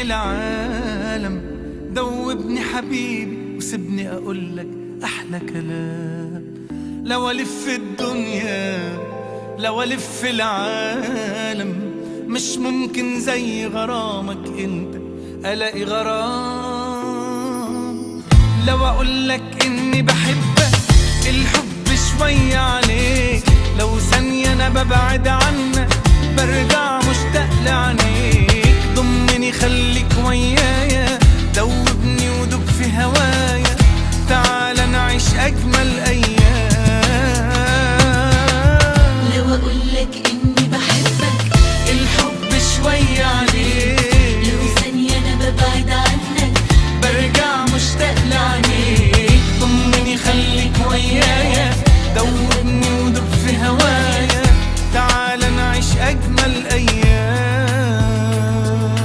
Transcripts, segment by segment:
العالم دوبني حبيبي وسيبني اقولك احلى كلام لو الف الدنيا لو الف العالم مش ممكن زي غرامك انت الاقي غرام لو اقولك اني بحبك الحب شوية عليك لو ثانية انا ببعد عنك برجع مشتاق لعينيك ضمني خليك ويايا دوبني ودوب في هوايا تعال نعيش اجمل ايام لو اقولك اني بحبك الحب شوية عليك لو ثانية انا ببعد عنك برجع مشتاق لعينيك ضمني خليك ويايا دوبني ودوب في هوايا تعال نعيش اجمل ايام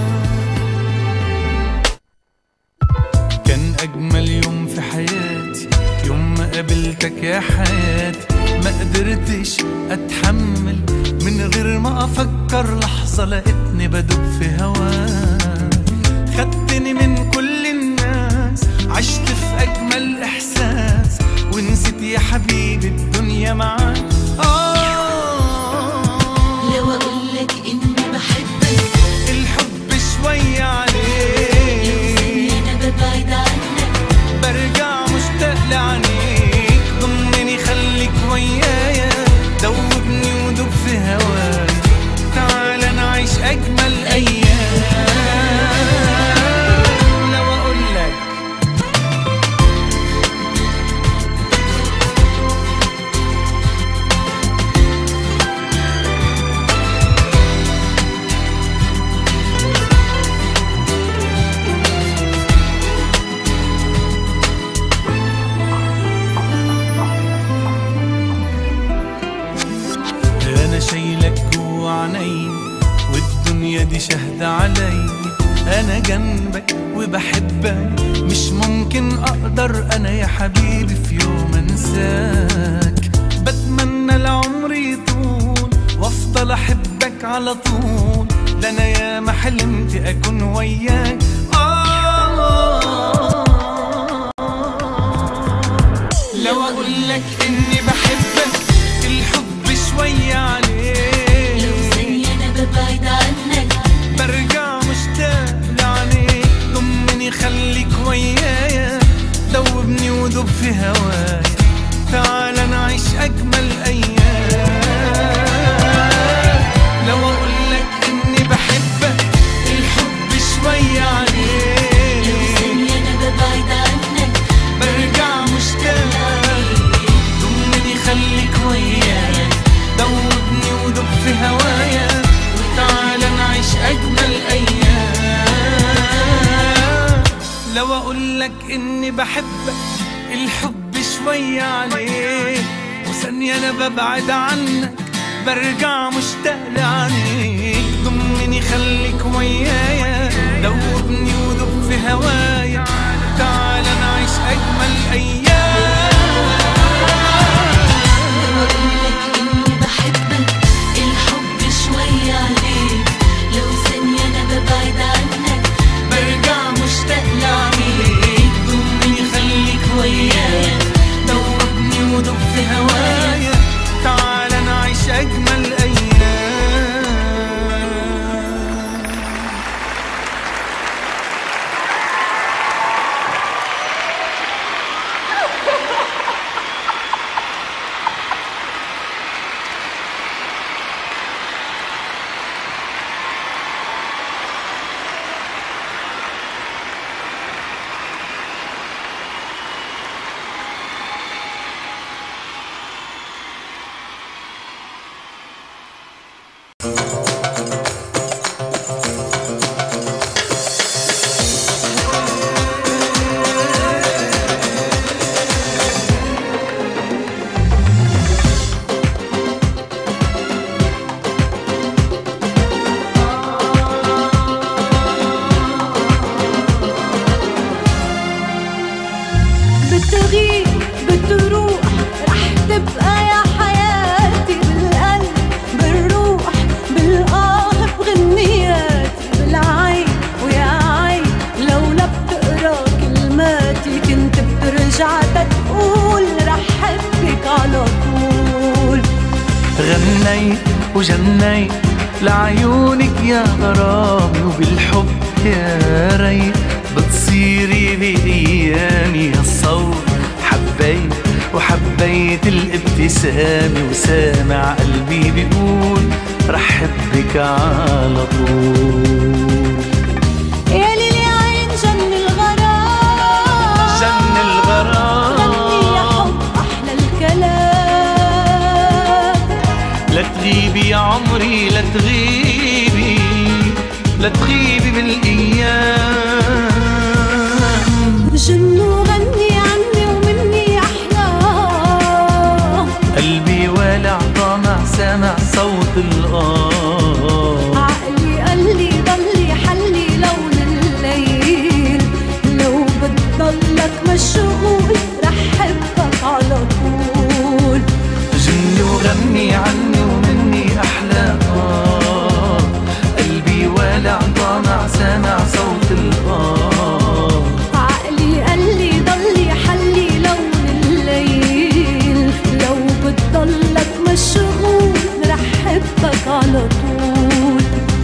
كان اجمل يوم في حياتي يوم ما قابلتك يا حياتي ما قدرتش اتحمل من غير ما افكر لحظه لقيتني بدوب في هواك خدتني من كل الناس عشت في اجمل احساس ونسيت يا حبيبي الدنيا معاك آه لو اقولك اني بحبك الحب شوية لو عليك ثانية انا ببعد عنك برجع مشتاق لعينيك ضمني خليك ويايا دوبني ودوب في هوايا تعال نعيش اجمل ايام لو اقولك انا شايلك جوا عيني والدنيا دي شاهدة علي انا جنبك وبحبك مش ممكن اقدر انا يا حبيبي في يوم انساك بتمنى العمر يطول وافضل احبك على طول ده انا يا ما حلمت اكون وياك آه لو اقولك اني بحبك الحب شوية لو عليك ثانية انا ببعد عنك برجع مشتاق لعينيك ضمني خليك ويايا دوبني ودوب في هوايا تعال نعيش اجمل ايام لو اقولك اني بحبك الحب شوية لو عليك ثانية انا ببعد عنك برجع مشتاق ضمني خليك ويايا دوبني ودوب في هوايا وتعال نعيش اجمل ايام لو اقولك اني بحبك الحب شوية عليك وثانية انا ببعد عنك برجع مشتاق لعينيك ضمني خليك ويايا دوبني ودوب في هوايا تعال نعيش اجمل ايام لو اقولك اني بحبك الحب شوية عليك لو ثانية انا ببعد عنك برجع مشتاق لعينيك ضمني خليك ويايا دوبني ودوب في هوايا تعال نعيش اجمل ايام جنيت وجنيت لعيونك يا غرامي وبالحب يا ريت بتصيري بأيامي الصوت حبيت وحبيت الابتسامة وسامع قلبي بيقول رح حبك على طول يا ليلي عين جن الغرام جن الغرام غني يا حب أحلى الكلام لا تغيبي يا عمري لا تغيبي لا تغيبي بالايام جن وغني عني ومني أحلام قلبي والع طامع سامع صوت الآه عقلي قال لي ضلي حلي لون الليل لو بتضلك مشغول رح حبك على طول جني وغني عني ومني أحلى آه قلبي والع طامع سامع صوت الآه عقلي قال لي ضلي حلي لون الليل لو بتضلك مشغول رح حبك على طول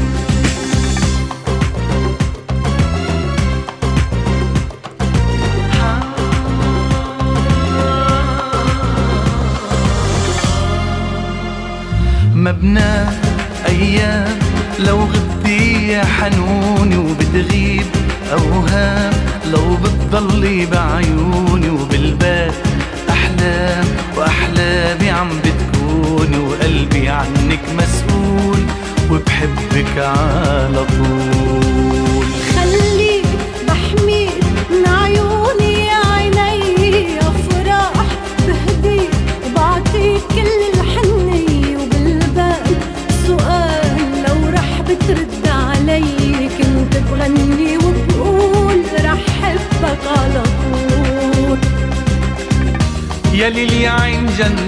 مبنى أيام لو غبتي يا حنوني وبتغيب أوهام لو بتضلي بعيوني وبالبال أحلام وأحلامي عم بتكوني وقلبي عنك مسؤول وبحبك على طول خليك بحميك من عيوني يا عيني افراح بهديك وبعطيك كل الحنية وبالبال سؤال لو رح بترد علي كنت بغني وبقول رح حبك على طول يا ليلي عين جن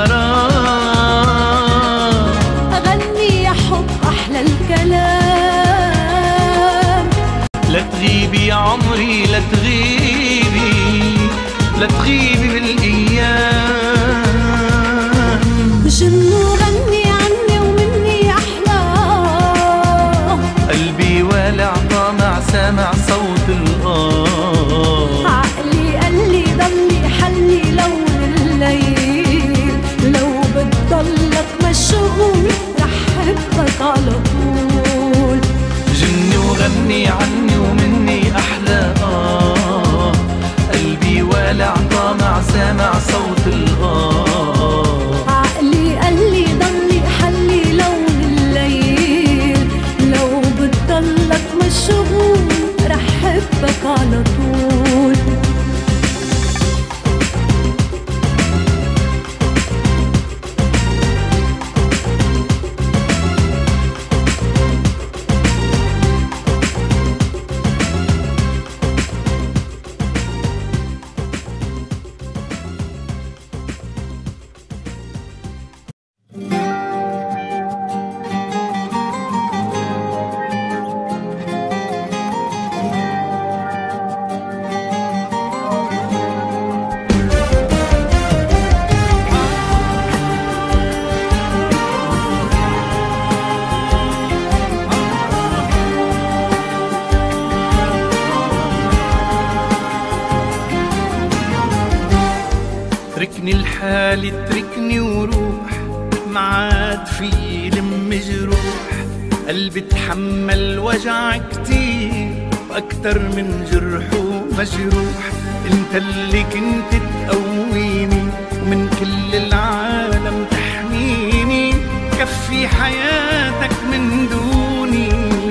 الغرام أغني يا حب أحلى الكلام لا تغيبي يا عمري لا تغيبي لا تغيبي بالايام جن وغني عني ومني أحلام قلبي والع طامع سامع صوت الآه عقلي قال لي ضلي حلي لون الليل لو بتضلك مشغول رح حبك على طول جني وغني عني ومني أحلى آه قلبي والع طامع سامع صوت الآه عقلي قال لي ضلي حلي لون الليل لو بتضلك مشغول رح حبك على طول اتركني لحالي اتركني وروح ما عاد في لم جروح قلبي تحمل وجع كتير واكتر من جرح ومجروح انت اللي كنت تقويني ومن كل العالم تحميني كفي حياتك من دوني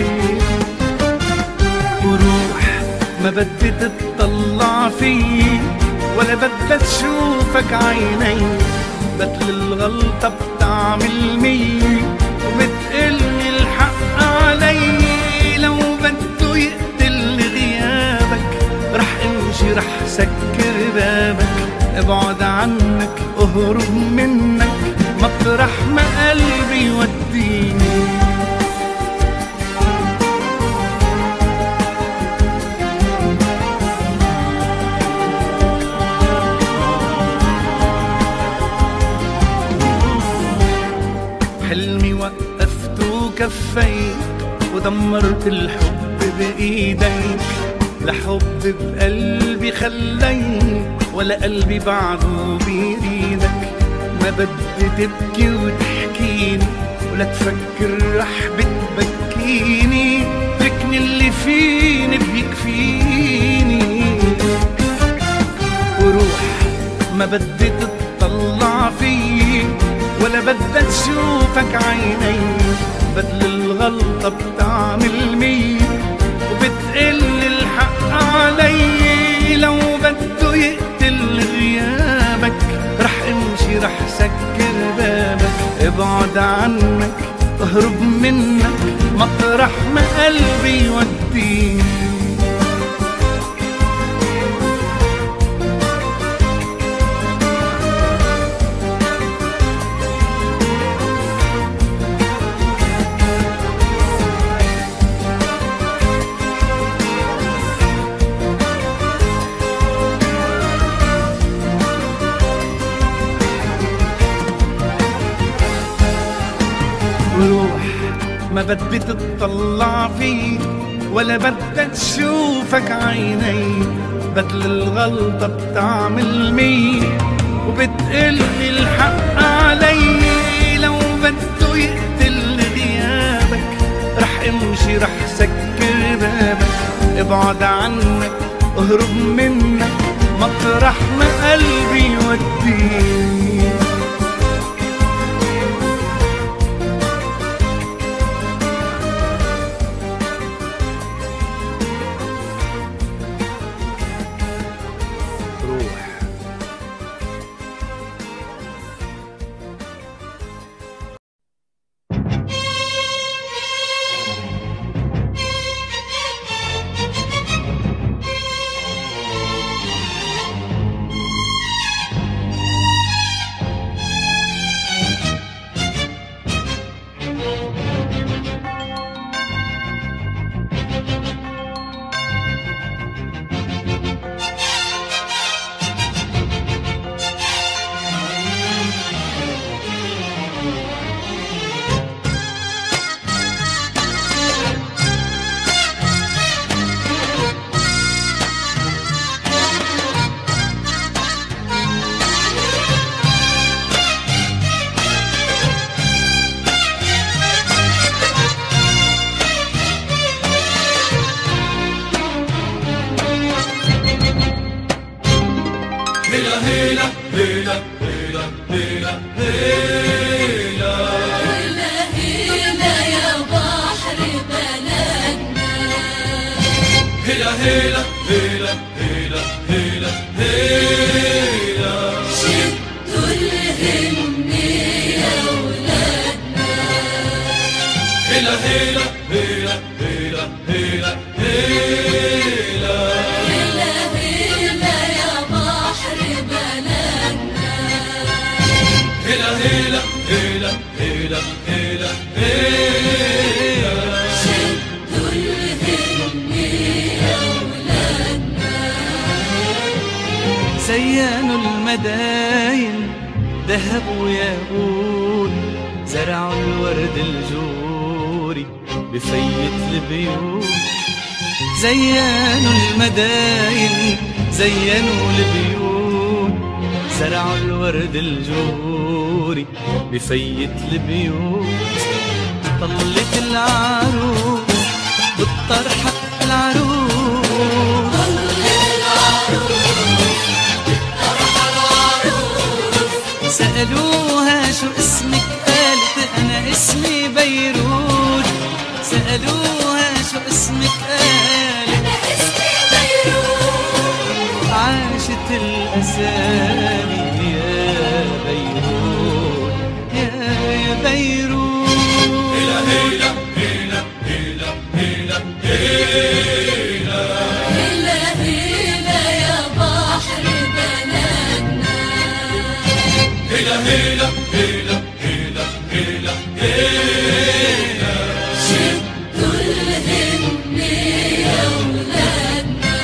وروح ما بدي تتطلع فيي ولا بدها تشوفك عيني بتل الغلطة بتعمل مية وبتقلني الحق علي لو بده يقتل غيابك رح امشي رح سكر بابك ابعد عنك اهرب منك مطرح ما قلبي يوديني ودمرت الحب بإيديك لحب بقلبي خليك ولا قلبي بعده بيريدك ما بدي تبكي وتحكيني ولا تفكر رح بتبكيني تركني اللي فيني بيكفيني وروح ما بدي تطلع فيي ولا بدي تشوفك عيني بدل الغلطة بتعمل مية وبتقل الحق علي لو بده يقتل غيابك رح امشي رح سكر بابك ابعد عنك اهرب منك مطرح ما قلبي يوديني روح ما بدي تطلع فيك ولا بدي تشوفك عيني بدل الغلطة بتعمل مية وبتقل الحق علي لو بده يقتل غيابك رح امشي رح سكر بابك ابعد عنك اهرب منك مطرح ما قلبي يوديني روح هلا هلا يا بحر بلدنا شدوا الهم يا ولادنا هلا هلا يا بحر بلدنا شدوا الهم يا ولادنا زينوا المداين ذهب وياقوت زرعوا الورد الجوري بفيت البيوت زينوا المداين زينوا البيوت زرعوا الورد الجوري بفيت البيوت طلت العروس بالطرحة العروس سألوها شو اسمك قالت أنا اسمي بيروت سألوها شو اسمك قالت عاشت الأسامي يا بيروت يا يا بيروت هلا هلا يا بحر بلدنا شدوا الهم يا ولادنا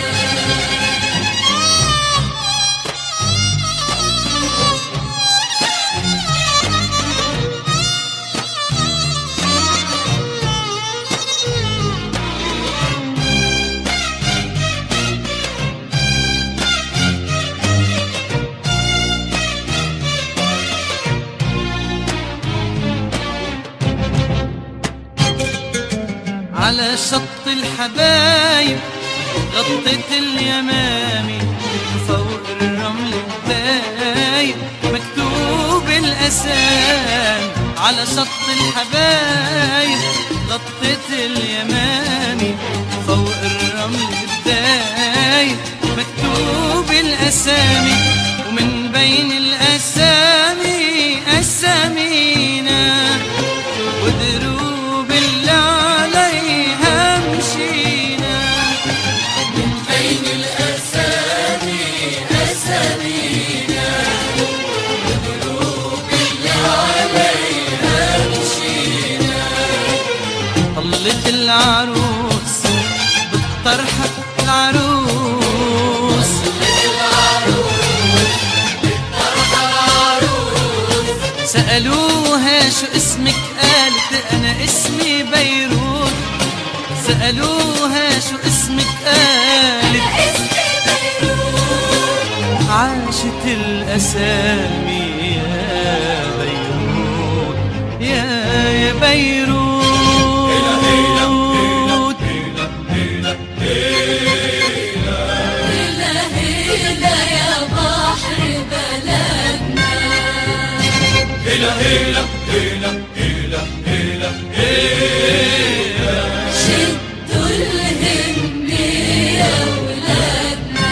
على شط الحبايب غطيت اليمامي فوق الرمل الدايب مكتوب الأسامي على شط الحبايب غطيت اليمامي فوق الرمل الدايب مكتوب الأسامي ومن بين الأسامي أسامينا ودروب اللي عليها مشينا من بين الأسامي أسامينا وقلوب اللي عليها مشينا طلت العروس بالطرحة العروس سألوها شو اسمك قالت أنا اسمي بيروت سألوها شو اسمك قالت اسمي بيروت عاشت الأسامي يا بيروت يا يا بيروت هلا هلا يا بحر بلدنا شدوا الهم يا ولادنا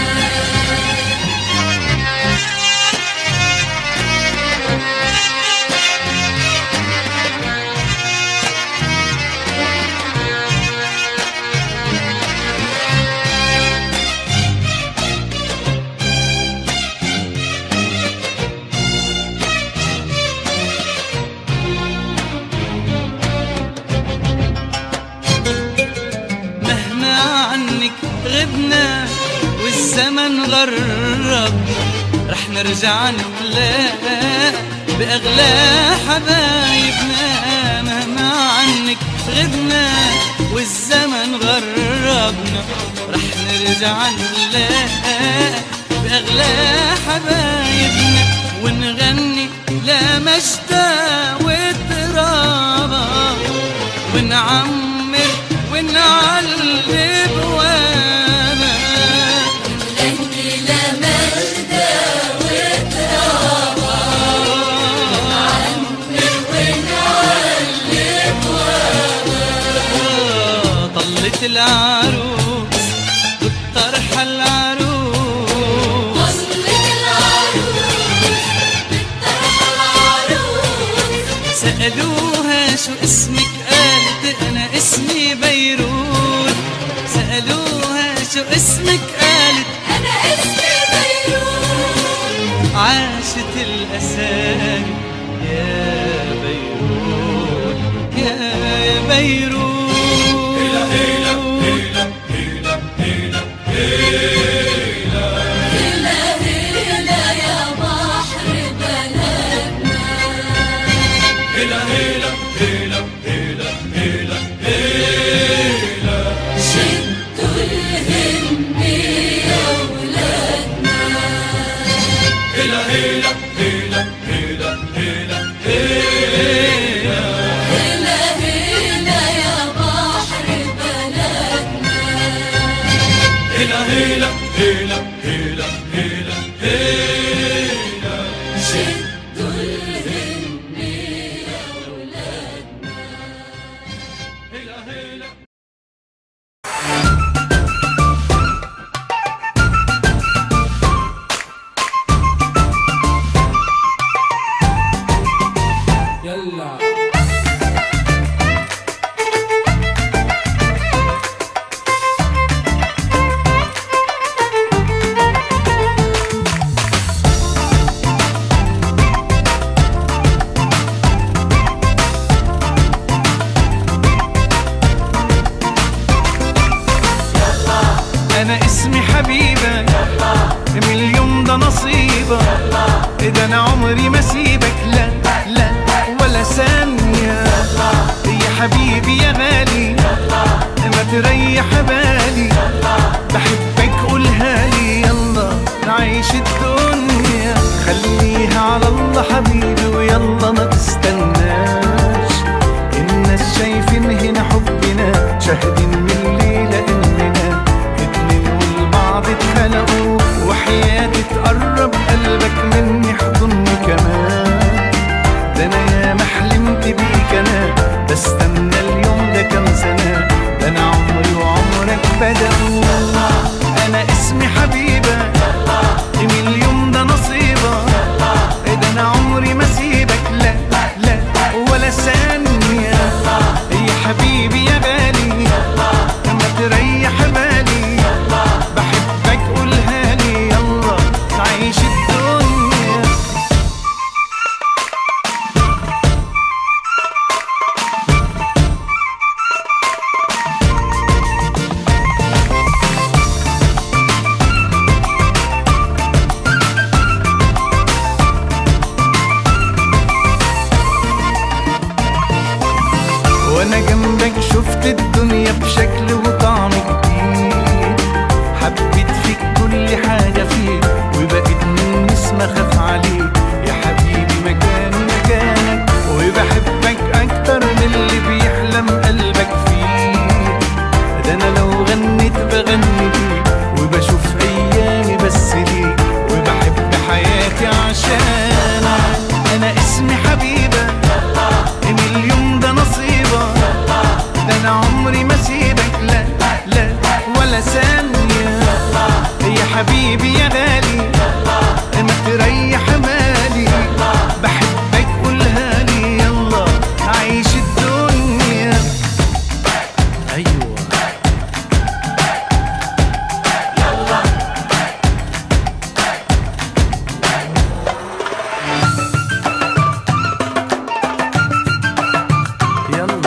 مهما عنك غبنا والزمن غرب رح نرجع نتلاقى بأغلى حبايبنا مهما عنك غبنا والزمن غربنا رح نرجع نتلاقى بأغلى حبايبنا ونغني لا مجدا وترابا ونعمر ونعلي بوانا غني لمجد وترابا طلت العروس بالطرحة العروس وصلت العروس بالطرح العروس سألوها شو اسمك قالت أنا اسمي بيروت سألوها شو اسمك قالت أنا اسمي بيروت عاشت الأسامي يا بيروت يا يا بيروت هلا هلا يا بحر بلدنا شدوا الهم يا ولادنا هلا هلا يا بحر بلدنا شدوا الهم يا ولادنا يلا انا اسمي حبيبك من اليوم ده نصيبك اذا انا عمري ما سيبك لا لا ولا ثانية يا حبيبي يا غالي ما تريح بالي بحبك قولها لي يلا نعيش الدنيا خليها على الله حبيبي ويلا ما تستناش الناس شايفين هنا حبنا شاهدين حبيبي يا غالي ما تريح مالي بحبك قولها لي يلا نعيش الدنيا ايوه يلا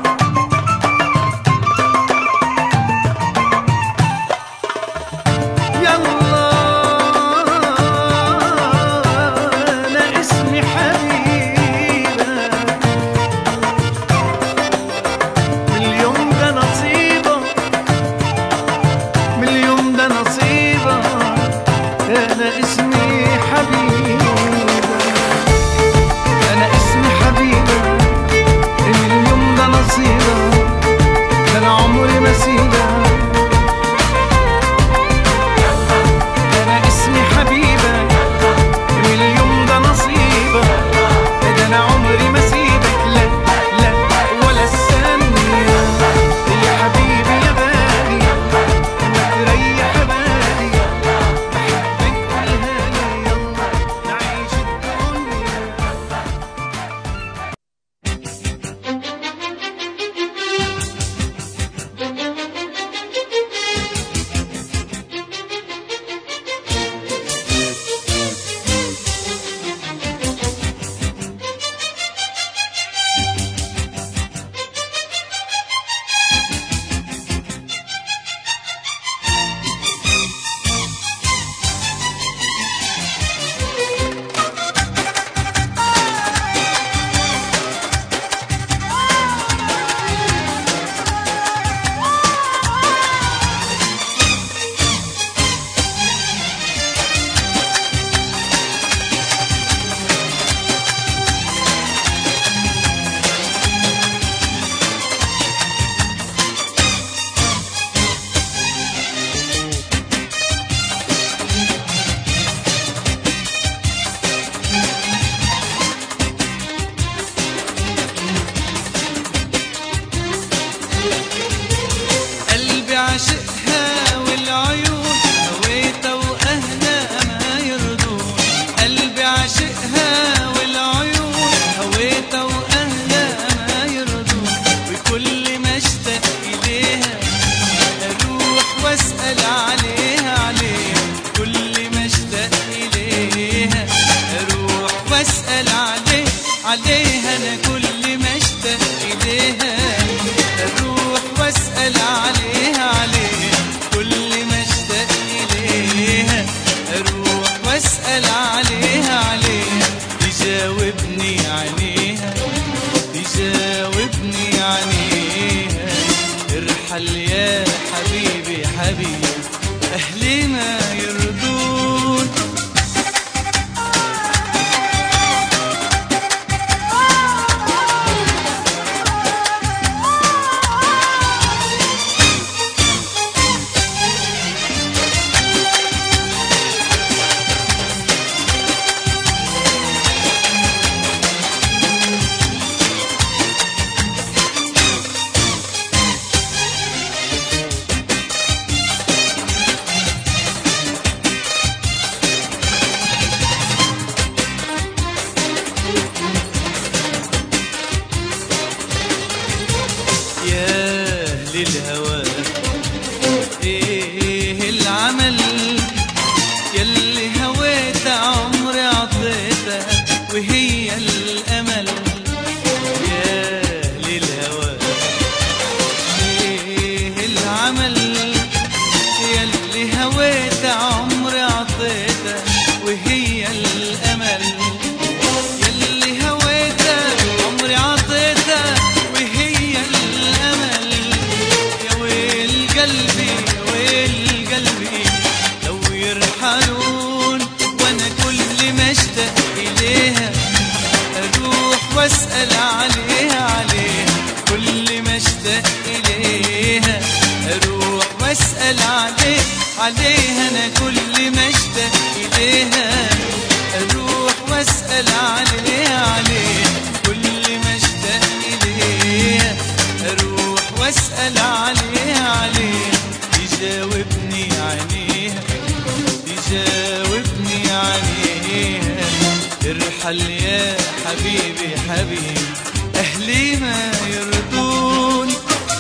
يلا انا اسمي حبيبه من اليوم ده نصيبه من اليوم ده نصيبه انا اسمي حبيبه انا اسمي حبيبه من اليوم ده نصيبه ده انا عمري ما سيبه انا اسمي حبيبه من اليوم ده نصيبه ده انا عمري ما سيبك لا لا ولا الثانيه يا حبيبي يا بالي ما تريح بالي بحبك قولها لي يلا نعيش الدنيا قلبي عاشقها والعيون هويتها واهلها ما يرضون قلبي عاشقها والعيون هويتها واهلها ما يرضون وكل ما اشتاق اليها اروح واسال عليها عليها كل ما اشتاق اليها اروح واسال عليه عليها انا كل ما اشتاق اليها اروح واسال عليها عليها كل ما اشتاق اليها اروح واسال عليها عليها تجاوبني عليها تجاوبني عليها ارحل يا حبيبي حبيبي اهلي ما يرضون يا أهل الهوى إيه العمل يلي هويت عمري عطيتها وهي الأمل يا أهل الهوى إيه العمل يلي هويت عمري عطيتها وهي الأمل يلي هويتها عمري عطيتها وهي الأمل يا ويل قلبي يا ويل قلبي لو يرحلون وأنا كل ما اشتاق إليها أروح وأسأل عليها عليها كل ما اشتاق إليها أروح وأسأل عليه عليها أنا كل ما اشتاق إليها أروح وأسأل عليها عليها كل ما اشتاق إليها أروح وأسأل عليها عليها يجاوبني عليها ارحل يا حبيبي حبيبي أهلي ما يرضوني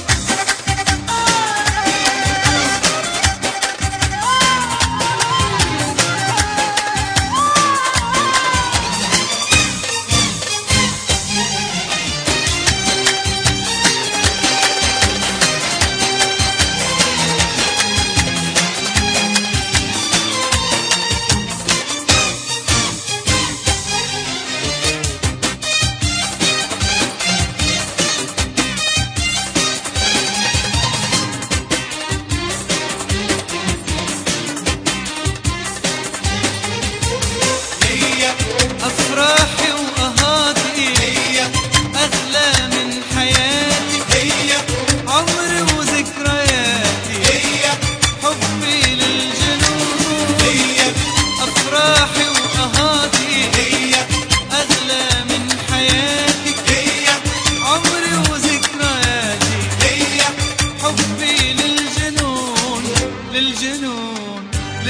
هي أفراحي وأهاتي هي أغلى من حياتي هي عمري وذكرياتي هي حبي للجنون هي أفراحي وأهاتي هي أغلى من حياتي هي عمري وذكرياتي هي حبي للجنون للجنون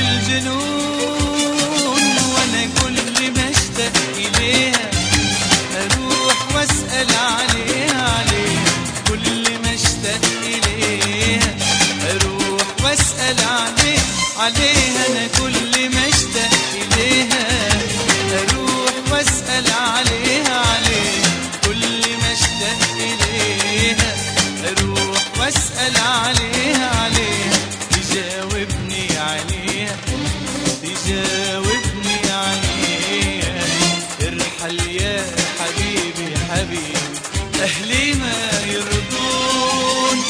للجنون وانا كل ما اشتاق اليها اروح واسال عليها عليها كل ما اشتاق اليها اروح واسال عليها عليها انا كل ما اشتاق اليها اروح واسال عليها عليها كل ما اشتاق اليها اروح واسال عليها عليها تجاوبني عليها تجاوبني عليها ارحل يا حبيبي حبيبي اهلي ما يرضون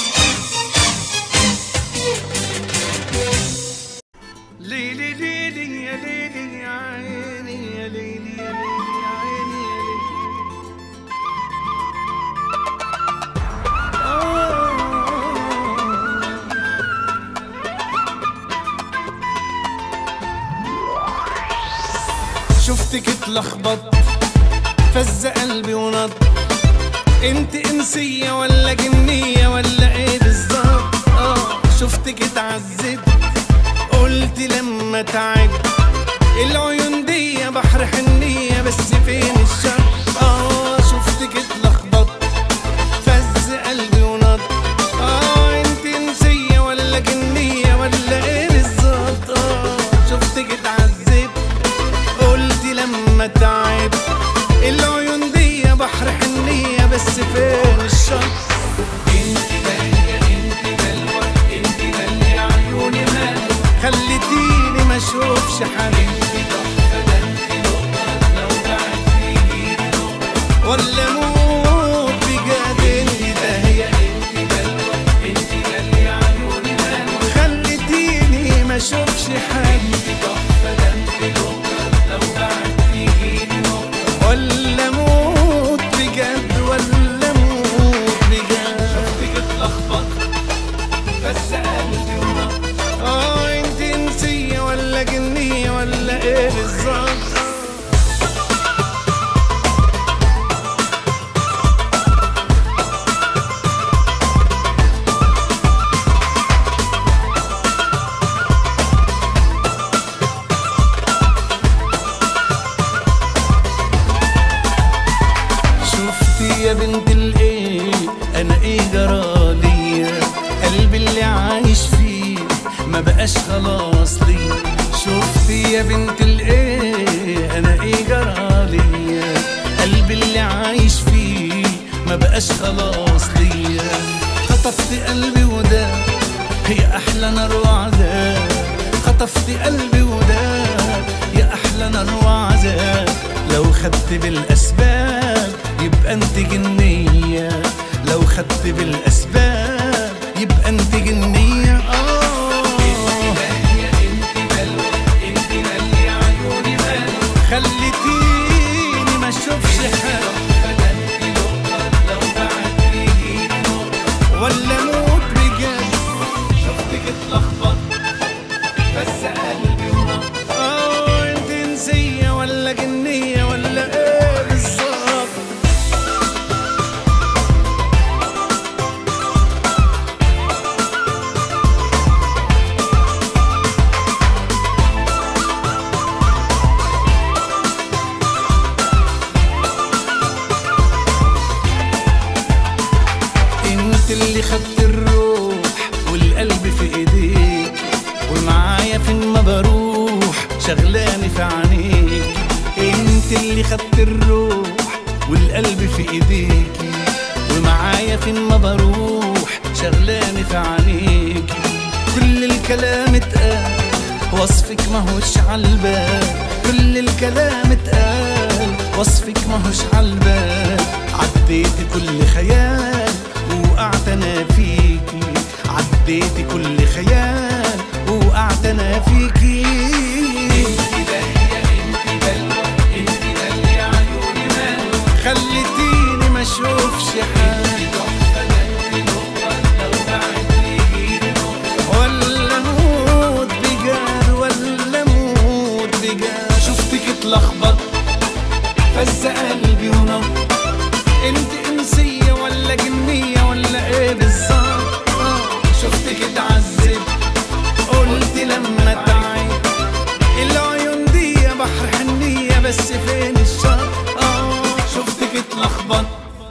ليلي ليلي يا ليلي يا عيني يا ليلي يا ليلي يا عيني يا ليلي شفتك اتلخبط فز قلبي ونط انت انسية ولا جنية ولا ايه بالظبط اه شفتك اتعذب قلت لما تعب العيون دي بحر حنية بس فين الشر اه شفتك اتلخبط فز قلبي ونط اه انت انسية ولا جنية ولا ايه بالظبط اه شفتك اتعذب قلت لما تعب العيون دي بحر حنية بس فين الشط انت غالية انت بلوى انت غالية عيوني مالك خليتيني ما اشوفش حد انت تحفة ده انت نقطة لو بعدتيني نقطة ولا موت بجد انت داهية انت بلوى انت غالية عيوني مالك خليتيني ما اشوفش حد انت تحفة ده انت نقطة لو بعدتيني نقطة ولا موت بجد ولا موت بجد شفتك اتلخبط بس قلبي ونط اه انت انسية ولا جنية ولا ايه بالظبط شفتي يا بنت الايه انا ايه جرالي قلبي اللي عايش فيه ما بقاش خلاص لي شفتي يا بنت الايه انا ايه جرالي قلبي اللي عايش فيه ما بقاش خلاص لي خطفت قلبي وده هي احلى نار وعذاب خطفت قلبي وده يا احلى نار وعذاب لو خدت بالاسباب يبقى انت جنيه لو خدت بالاسباب يبقى انت جنيه اه خليتيني ما اشوفش حاجه ولا موت بجد شفتك اتلخبط بس قلبي ونط اه انت نسية ولا جنية ولا ايه بالظبط شغلاني في عينيك انت اللي خدت الروح والقلب في ايديكي ومعايا فين ما بروح شغلاني في عينيك كل الكلام اتقال وصفك ماهوش عالبال كل الكلام اتقال وصفك ماهوش عالبال عديت كل خيال وقعت انا فيكي عديت كل خيال وقعت انا فيكي خليتيني ما اشوفش حالي ولا موت بجد ولا موت بجد شفتك اتلخبط فز قلبي ونط انت انسية ولا جنية ولا ايه بالظبط آه، شفتك اتعذب قلت لما تعيب العيون دي بحر حنية بس فين الشط اه شفتك اتلخبط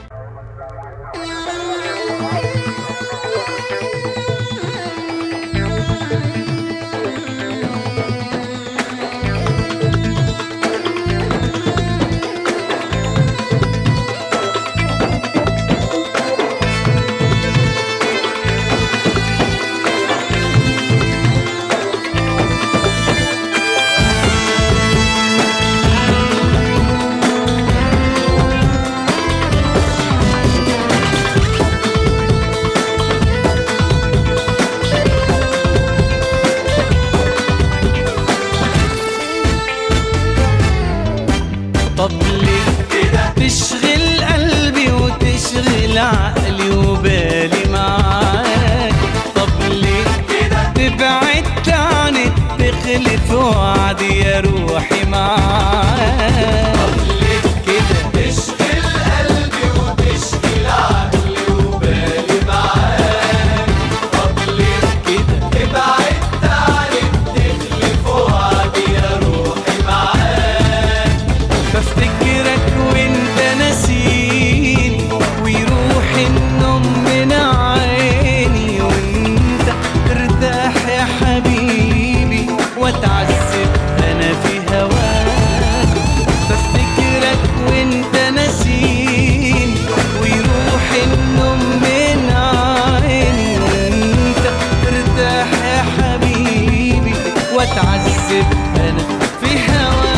طب ليه تشغل قلبي وتشغل عقلي وبالي معاك طب ليه تبعد عني تخلف وعدي يا روحي معاك طب ليه كده تشغل قلبي وتشغل عقلي وبالي معاك طب ليه كده تبعد عني تخلف وعدي يا روحي معاك بفتكرك وانت ناسيني ويروح النوم من عيني وانت ترتاح يا حبيبي واتعذب انا في هواك بفتكرك وانت ناسيني ويروح النوم من عيني وانت ترتاح يا حبيبي واتعذب انا في هواك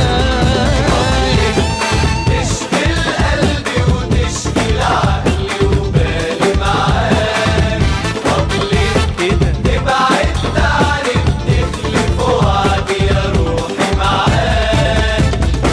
تشغل قلبي وتشغل عقلي وبالي معاك طب ليه كده تبعد عني تخلف وعدي يا روحي معاك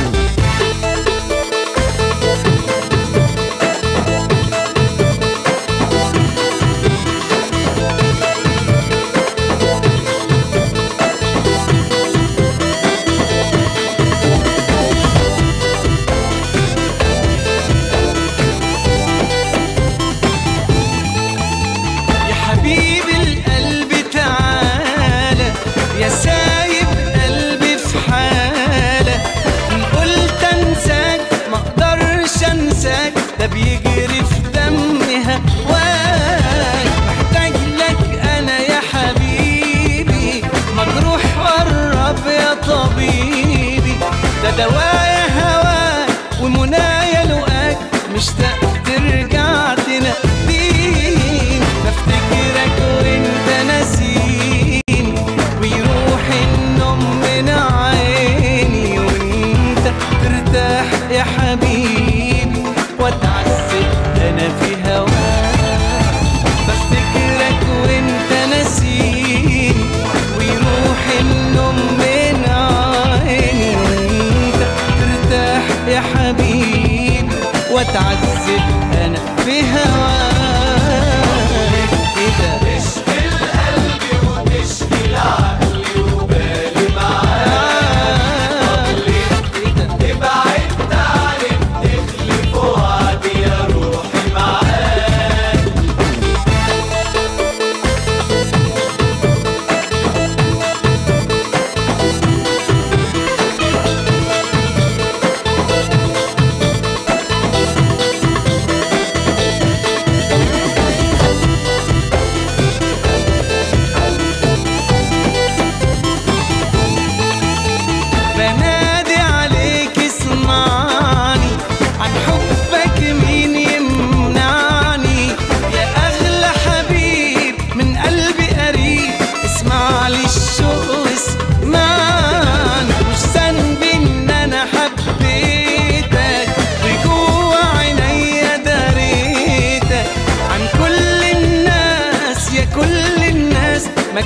يا حبيب القلب تعالى يا سايب قلبي في حالة إن قلت انساك ما اقدرش انساك ده بيجري في دمي هواك محتاج لك انا يا حبيبي مجروح قرب يا طبيبي ده دوايا هواك ومنايا لقاك مشتاق ترجع تناديني بفتكرك وانت ناسيني ويروح النوم من عيني وانت ترتاح يا حبيبي واتعذب انا في هواك بفتكرك وانت ناسيني ويروح النوم من عيني وانت ترتاح يا حبيبي واتعذب انا في هواك كده تشغل قلبي وتشغل عقلي وبالي معاك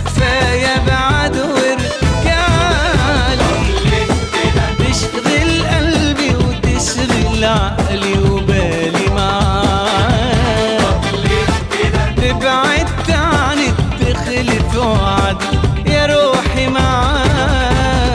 كفاية بعد ورجالي تشغل قلبي وتشغل عقلي وبالي معاك تبعد عني تخلف وعد يا روحي معاك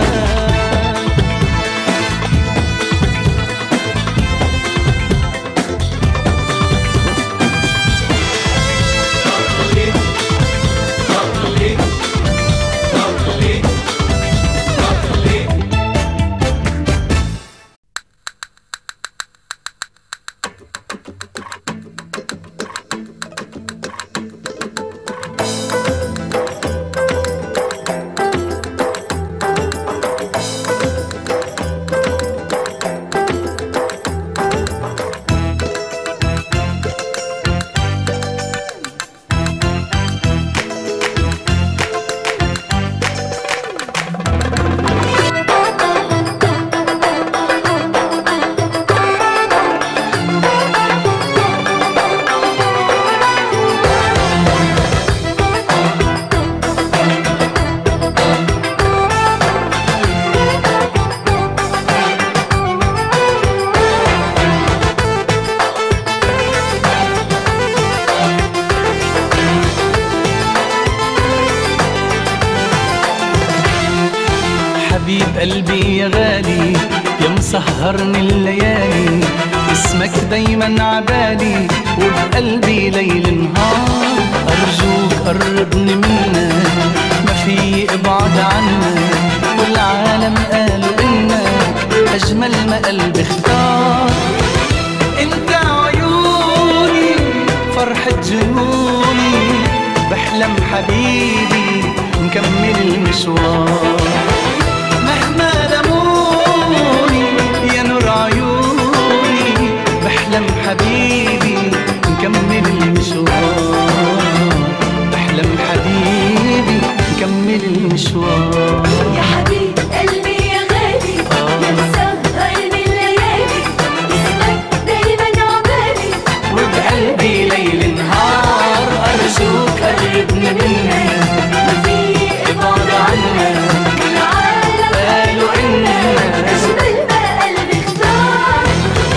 حبيب قلبي يا غالي يا مسهرني الليالي اسمك دايما عبالي وبقلبي ليل نهار أرجوك قربني منك ما في ابعد عنك والعالم قالوا إنك أجمل ما قلبي اختار انت عيوني فرحة جنوني بحلم حبيبي نكمل المشوار مهما لموني يا نور عيوني بحلم حبيبي نكمل المشوار بحلم حبيبي نكمل المشوار يا حبيب قلبي يا غالي يا مسهرني الليالي اسمك دايما عبالي وبقلبي ليل نهار أرجوك قربني منك ما في ابعد عنك العالم قالوا إنك أجمل ما قلبي اختار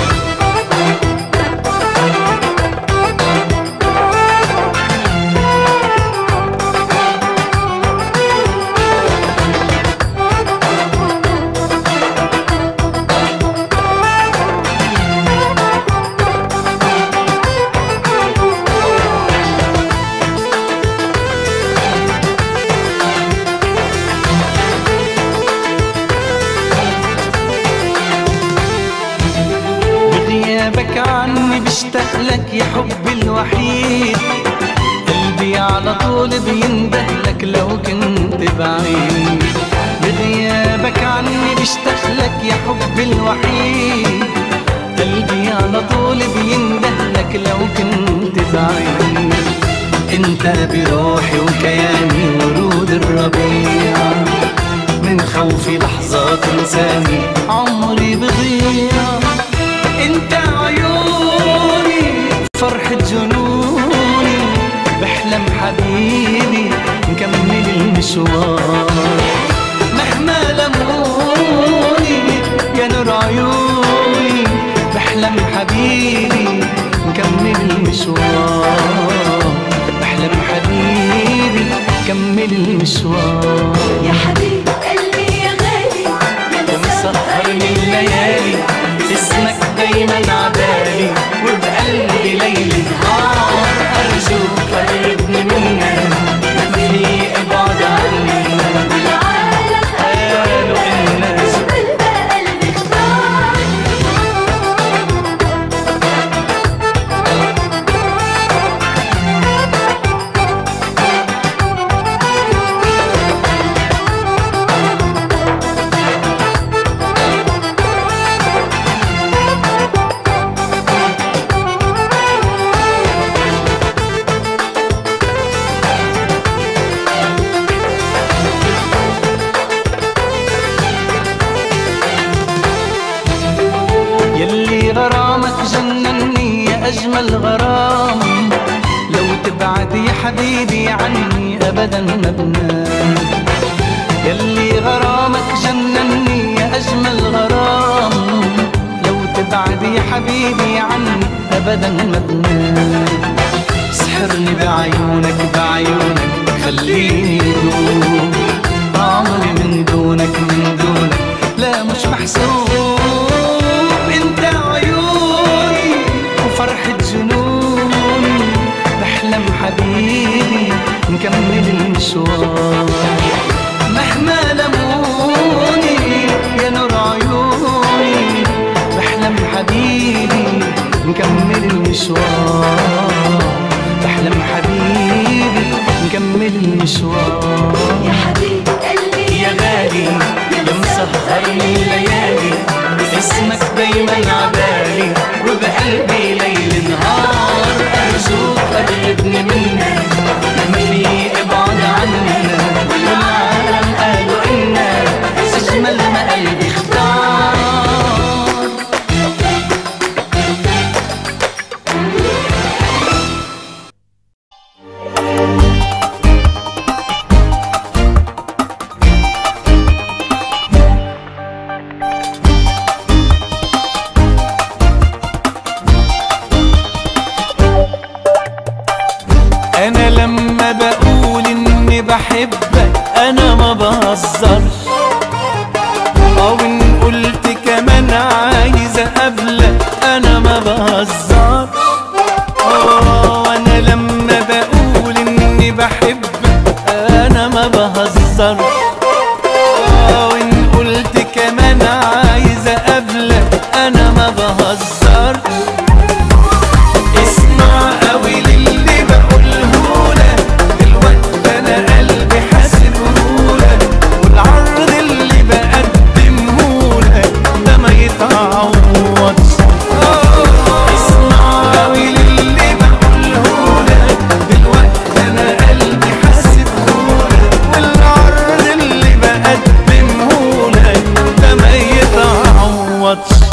بغيابك عني بشتاق لك يا حبي الوحيد قلبي على طول بينده لك لو كنت بعيد بغيابك عني بشتاق لك يا حبي الوحيد قلبي على طول بينده لك لو كنت بعيد انت بروحي وكياني ورود الربيع من خوفي لحظة تنساني عمري بضيع انت عيوني فرحة جنوني بحلم حبيبي نكمل المشوار مهما لموني يا نور عيوني بحلم حبيبي نكمل المشوار بحلم حبيبي كمل المشوار يا حبيب قلبي يا غالي يا ومسهرني الليالي اسمك دايما عبالي وبقلبي ليل نهار ارجوك قربني منك ما في ابعد عني العالم قالوا انك أجمل ما قلبي اختار يلي غرامك جنني يا أجمل غرام لو تبعد يا حبيبي عني ابدا ما بنام يلي غرامك جنني يا اجمل غرام لو تبعد يا حبيبي عني ابدا ما بنام سحرني بعيونك بعيونك خليني دوب عمري من دونك من دونك لا مش محسوب انت عيوني وفرحة جنوني بحلم حبيبي نكمل المشوار مهما لموني يا نور عيوني بحلم حبيبي نكمل المشوار بحلم حبيبي نكمل المشوار يا حبيب قلبي يا غالي يا مسهرني الليالي اسمك دايما عبالي وبقلبي ليل نهار ارجوك قربني منك ما في ابعد عنا والعالم قالوا انك اجمل ما قلبي اختار انا لما بقول اني بحبك انا ما بهزرش او ان قلت كمان عايز اقابلك انا ما بهزرش اه وانا لما بقول اني بحبك انا ما بهزرش اه وان قلت كمان عايز اقابلك انا ما بهزرش اسمع قوي للي بقولهولك دلوقتي انا قلبي حاسبهولك والعرض اللي بقدمهولك ده ما يتعوضش اسمع قوي للي بقولهولك دلوقتي انا قلبي حاسبهولك والعرض اللي بقدمهولك ده ما يتعوضش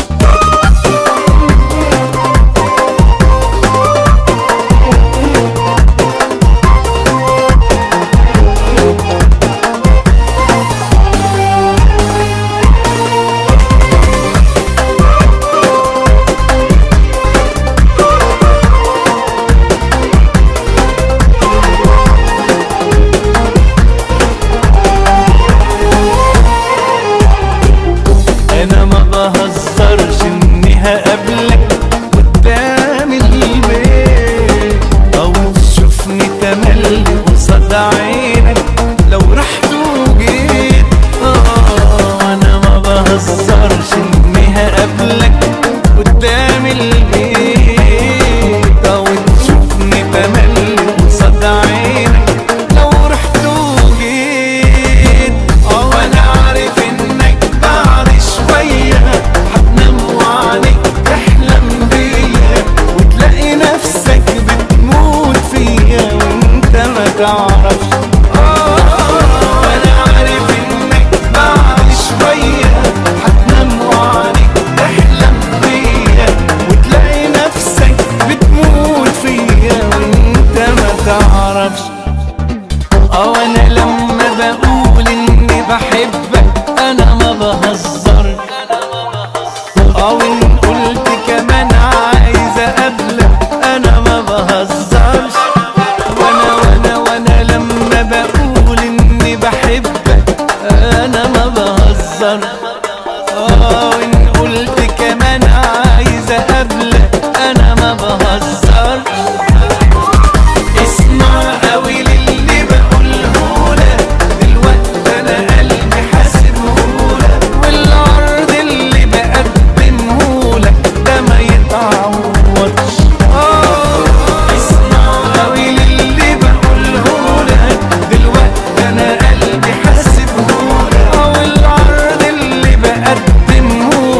انا ما بهزرش اني هقابلك قدام البيت او تشوفني تملي قصاد عينك لو رحت وجيت اه انا ما بهزرش اني هقابلك قدام البيت او تشوفني تملي قصاد عينك لو رحت وجيت اه وانا عارف انك بعد شوية هتنام وعليك تحلم بيا وتلاقي نفسك بتموت فيا وانت ما تعرفش اه وانا عارف انك بعد شوية هتنام وعليك تحلم بيا وتلاقي نفسك بتموت فيا وانت ما تعرفش اه انا لما بقول اني بحبك انا ما بهزر او ان قلت كمان عايز اقابلك انا ما بهزرش وانا وانا وانا لما بقول اني بحبك انا ما بهزر اه وان قلت كمان عايز اقابلك انا ما بهزر اسمع قوي للي بقولهولك دلوقتي انا قلبي حاسبهولك والعرض اللي بقدمهولك ده ما يتعوضش اه اسمع قوي للي بقولهولك دلوقتي انا قلبي حاسبهولك والعرض اللي بقدمهولك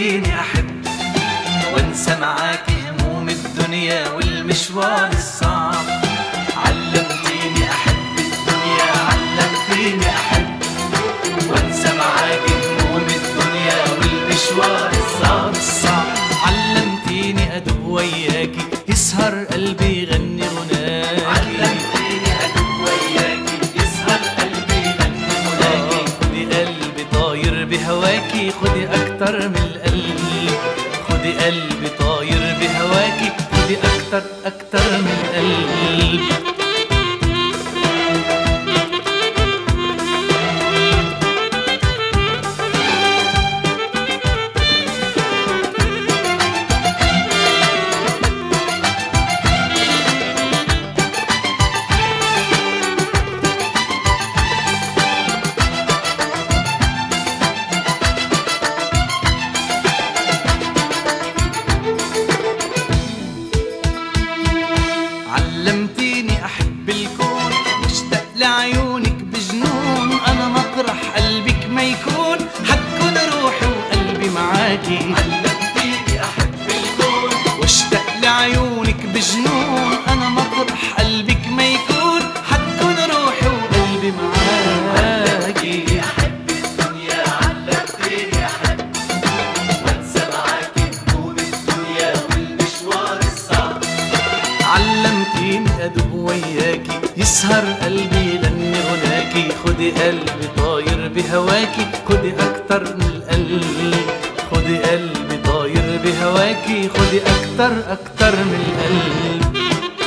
علمتيني أحب وانسى معاكي هموم الدنيا والمشوار الصعب علمتيني أحب الدنيا علمتيني أحب وانسى معاكي هموم الدنيا والمشوار الصعب الصعب علمتيني أدب وياكي يسهر قلبي يغني غناكي علمتيني أدب وياكي يسهر قلبي يغني غناكي خدي قلبي طاير بهواكي خدي أكتر من القلب خدي قلبي طاير بهواكي خدي أكتر أكتر من القلب علمتيني احب الكون مشتاق لعيونك بجنون انا مطرح قلبك ما يكون حتكون روحي وقلبي معاكي علمتيني احب الكون واشتاق لعيونك بجنون انا مطرح قلبك ما يكون حتكون روحي وقلبي معاكي احب الدنيا علمتيني احب وانسى معاكي هموم الدنيا والمشوار الصعب علمتيني ادب وياكي يسهر قلبي يغني غناكي خدي قلبي طاير بهواكي خدي اكتر من القلب خدي قلبي طاير بهواكي خدي اكتر اكتر من القلب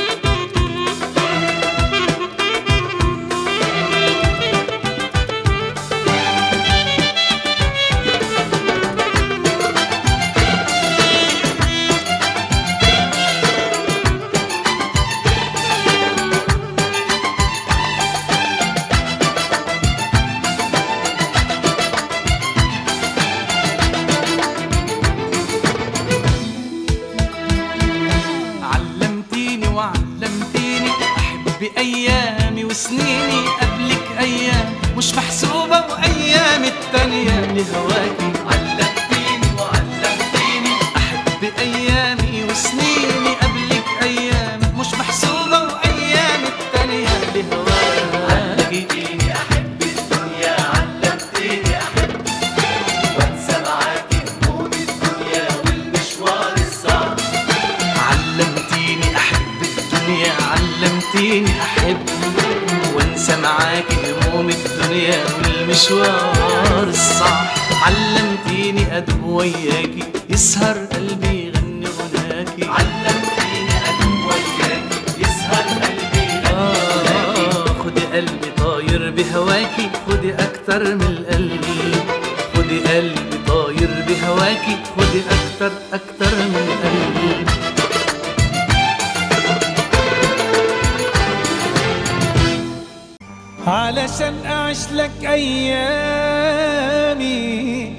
علمتيني وعلمتيني احب ايامي وسنيني قبلك ايام مش محسوبه وايام التانيه لهواكي علمتيني وعلمتيني احب ايامي وسنيني قبلك ايام مش محسوبه وايام التانيه لهواكي علمتيني احب الدنيا علمتيني احب وانسى معاكي هموم الدنيا والمشوار الصعب علمتيني احب الدنيا علمتيني احب وانسى معاكي هموم الدنيا والمشوار الصعب علمتيني ادب وياكي يسهر قلبي يغني غناكي علمتيني ادب وياكي يسهر قلبي يغني غناكي خدي قلبي طاير بهواكي خدي اكتر من القلب خدي قلبي طاير بهواكي خدي اكتر اكتر من القلب علشان أعيش لك أيامي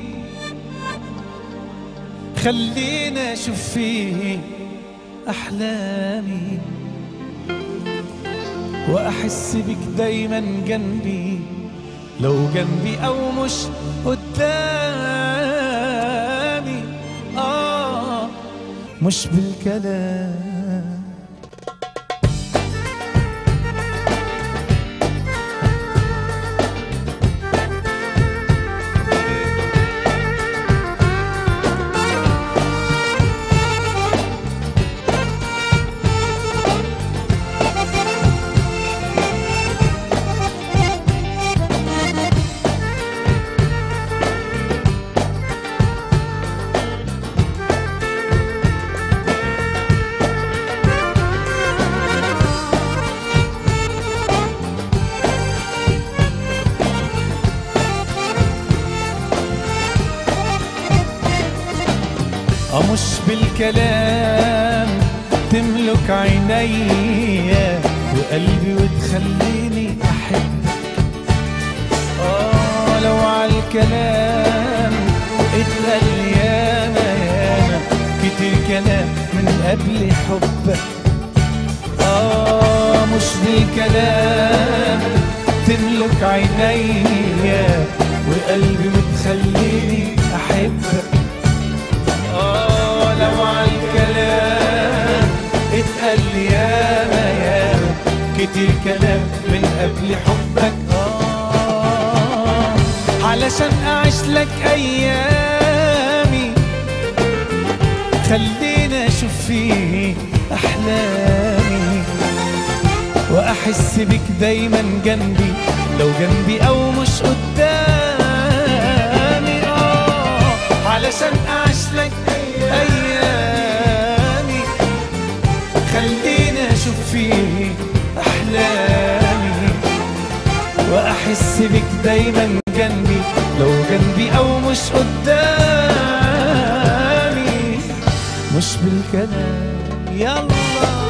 خلينا أشوف فيه أحلامي وأحس بك دايما جنبي لو جنبي أو مش قدامي آه مش بالكلام اه مش بالكلام تملك عينيا وقلبي وتخليني احبك اه لو على الكلام اتقال ياما ياما كتير كلام من قبل حبك اه مش بالكلام تملك عينيا وقلبي وتخليني احبك علشان اعيش لك ايامي خلينا اشوف فيه احلامي واحس بك دايما جنبي لو جنبي او مش قدامي اه علشان اعيش لك ايامي خلينا اشوف فيه احلامي واحس بك دايما جنبي لو جنبي او مش قدامي مش بالكلام يلا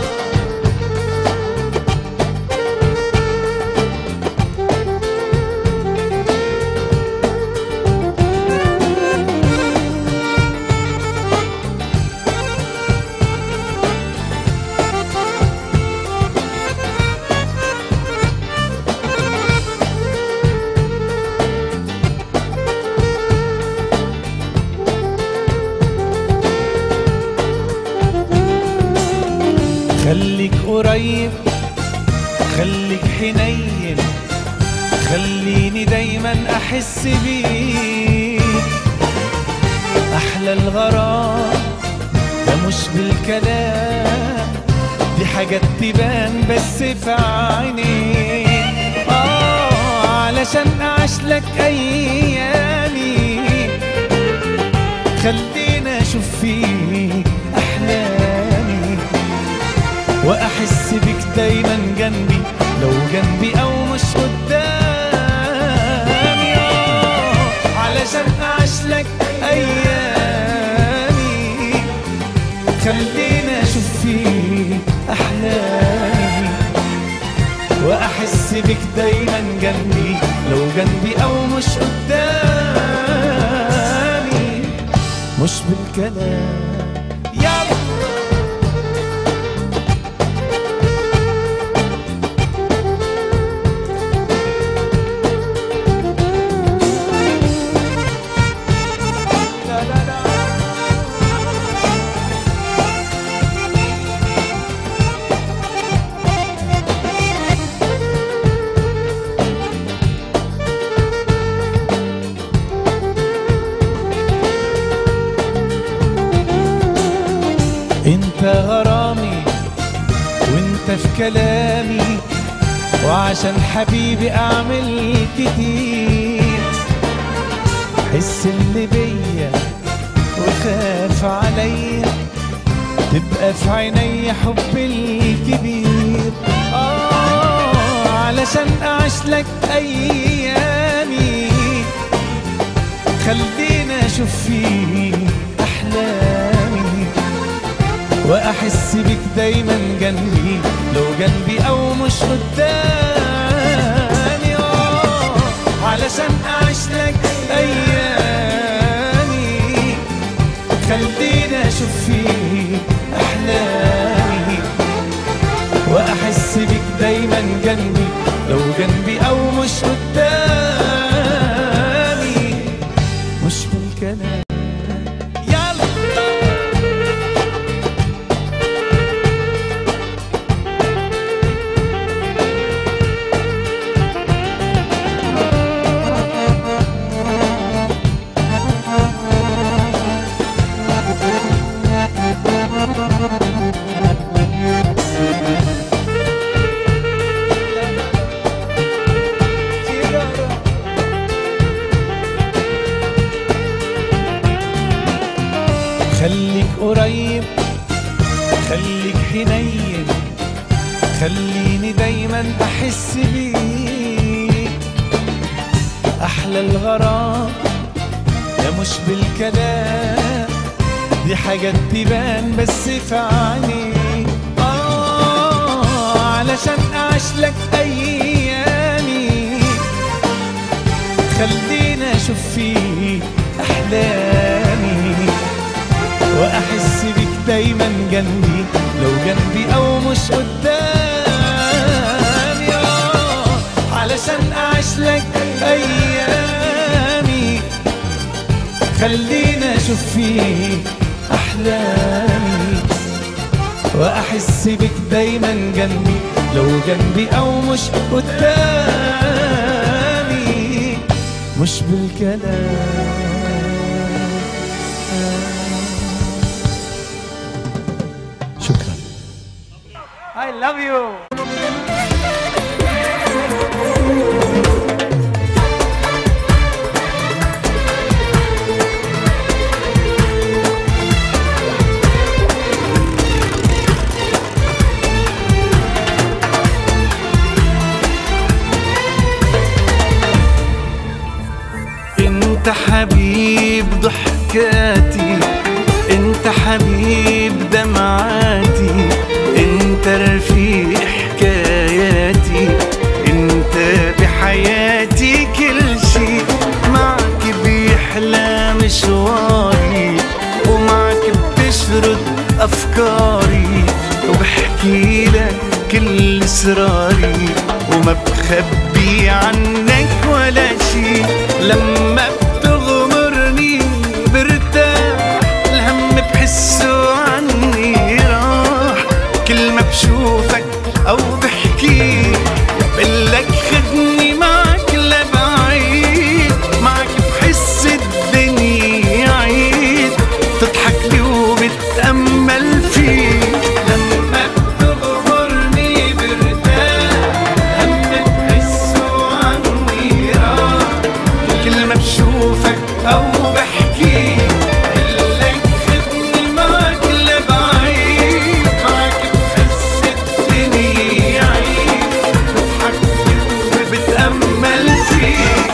خليك قريب خليك حنين خليني دايما احس بيك احلى الغرام ده مش بالكلام دي حاجات تبان بس في عينيك اه علشان اعيش لك ايامي خلينا اشوف فيك احلامي واحس بك دايما جنبي لو جنبي او مش قدامي آه، علشان اعيش لك ايامي خلينا اشوف فيك احلامي واحس بك دايما جنبي لو جنبي او مش قدامي مش بالكلام يلا لا لا لا انت غرامي وانت في كلامي وعشان حبيبي اعمل كتير حس اللي بيا وخاف عليا تبقى في عيني حب الكبير آه علشان أعيش لك أيامي خلينا أشوف فيك أحلامي وأحس بك دايما جنبي لو جنبي أو مش قدامي آه علشان أعيش لك أيامي خلينا اشوف فيك احلامي واحس بك دايما جنبي لو جنبي او مش قدامي مش بالكلام يلا خليك قريب خليك حنين خليني دايما احس بيك احلى الغرام ده مش بالكلام دي حاجات تبان بس في عينيك آه علشان أعيش لك أيامي خلينا أشوف فيك أحلامي وأحس بك دايما جنبي لو جنبي أو مش قدامي آه علشان أعيش لك أيامي خلينا أشوف فيك أحلامي وأحس بك دايما جنبي لو جنبي أو مش قدامي مش بالكلام شكرا I love you. انت حبيب ضحكاتي انت حبيب دمعاتي انت رفيق حكاياتي انت بحياتي كل شي معك بيحلى مشواري ومعك بتشرد افكاري وبحكي لك كل اسراري وما بخبي عنك ولا شي لما بتغمرني برتاح الهم بحسه عني راح كل ما بشوفك او بحكي بقلك خدني معك لبعيد معك بحس الدنيا عيد تضحك لي وبتأمل فيك لما بتغمرني برتاح هم بحسه عني راح كل ما بشوفك او بحكي بقلك خدني معك لبعيد معك بحس الدنيا عيد بضحك وبتأمل فيك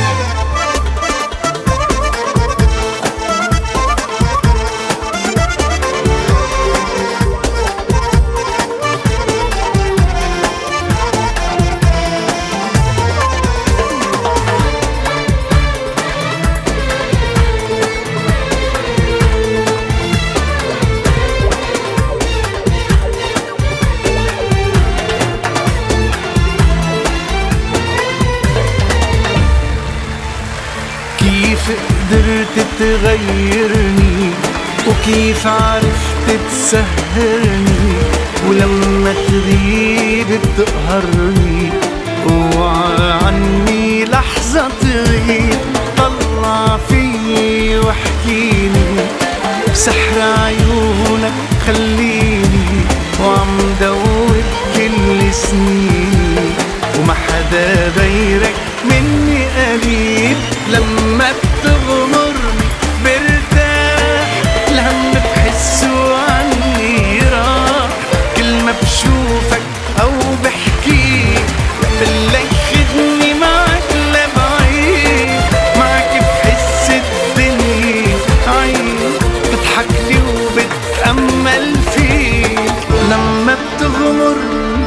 كيف قدرت تغيرني وكيف عرفت تسهرني ولما تغيب بتقهرني اوعى عني لحظة تغيب طلع فيي واحكيني بسحر عيونك خليني وعم دور كل سنيني وما حدا غيرك مني قريب لما بتغمرني برتاح الهم بحسه عني راح كل ما بشوفك او بحكي بقلك خدني معك لبعيد معك بحس الدنيا عيد بضحك لي وبتأمل فيك لما بتغمرني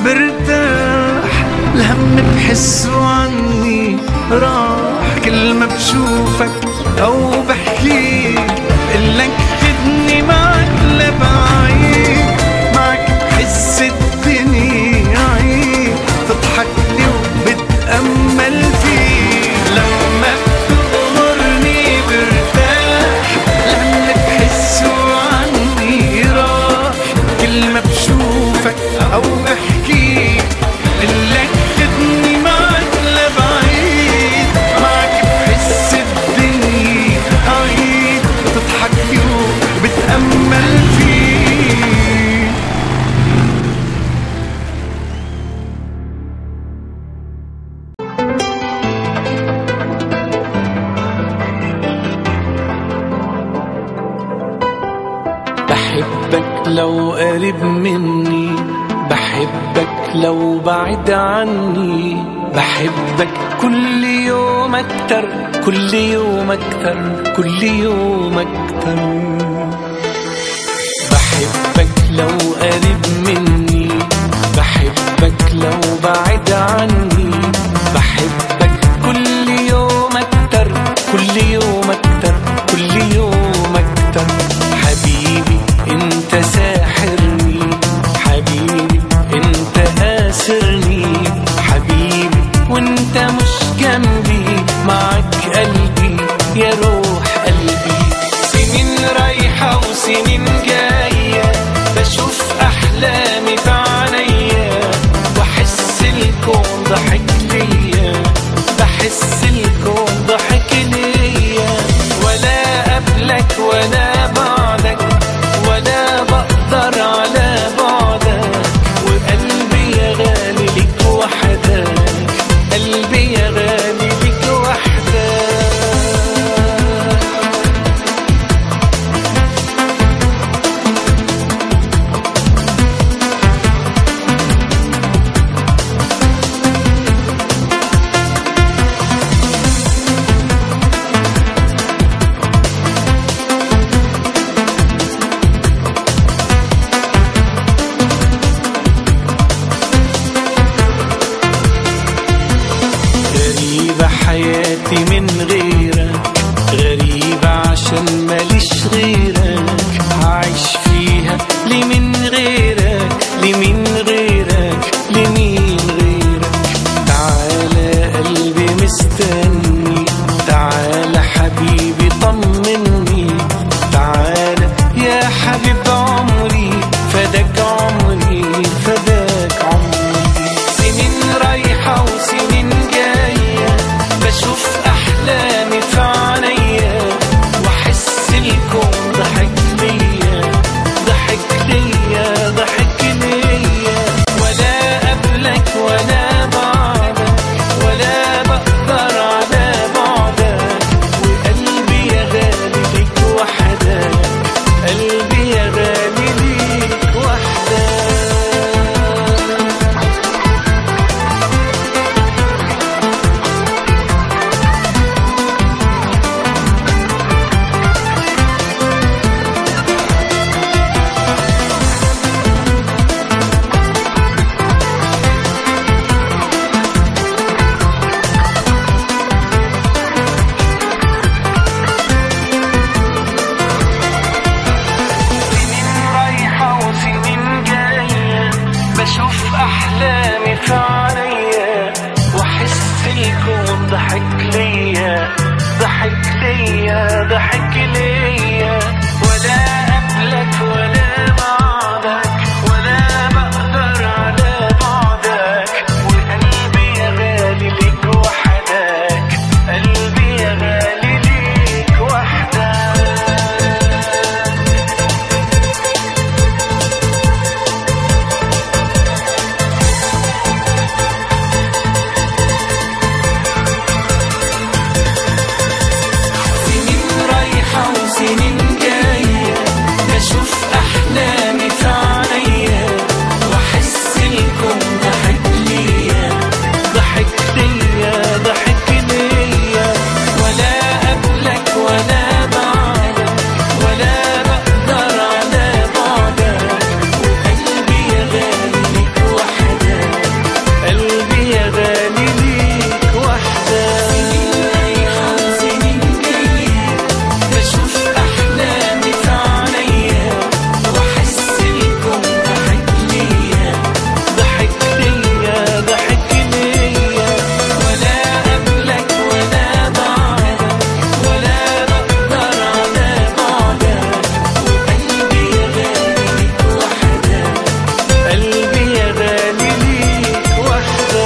برتاح الهم بحسه عني راح كل ما بشوفك او بحكيك بقلك خدني معك لبعيد معك بحس الدنيا عيد تضحك لي وبتأمل فيك لما بتغمرني برتاح لما بحسه عني راح كل ما بشوفك او بحكيك بقلك خدني معك لبعيد معك بحس الدنيا عيد تضحك لي وبتأمل فيك بحبك لو قريب مني بحبك لو بعد عني بحبك كل يوم اكتر كل يوم اكتر كل يوم اكتر بحبك لو قريب مني بحبك لو بعد عني بحبك كل يوم اكتر كل يوم اكتر كل يوم اكتر حبيبي انت ساحرني حبيبي انت اسرني حبيبي وانت مش جنبي معك قلبي يا روح قلبي سنين رايحة وسنين جاية بشوف أحلامي في عينيا وأحس الكون ضحك ليا ضحك ليا ضحك ليا ولا قبلك ولا بعدك ولا بقدر على بعدك وقلبي يا غالي ليك وحدك قلبي يا غالي ليك وحدك سنين رايحة وسنين جاية بشوف أحلامي في عينيا وأحس الكون ضحك ليا ضحك ليا ضحك ليا ولا قبلك ولا بعدك ولا بقدر على بعدك وقلبي يا غالي ليك وحدك قلبي يا غالي ليك وحدك سنين رايحة وسنين جاية بشوف أحلامي في عينيا وأحس الكون ضحك ليا ضحك ليا ضحك ليا ولا قبلك ولا بعدك ولا بقدر على بعدك وقلبي يا غالي ليك وحدك قلبي يا غالي ليك وحدك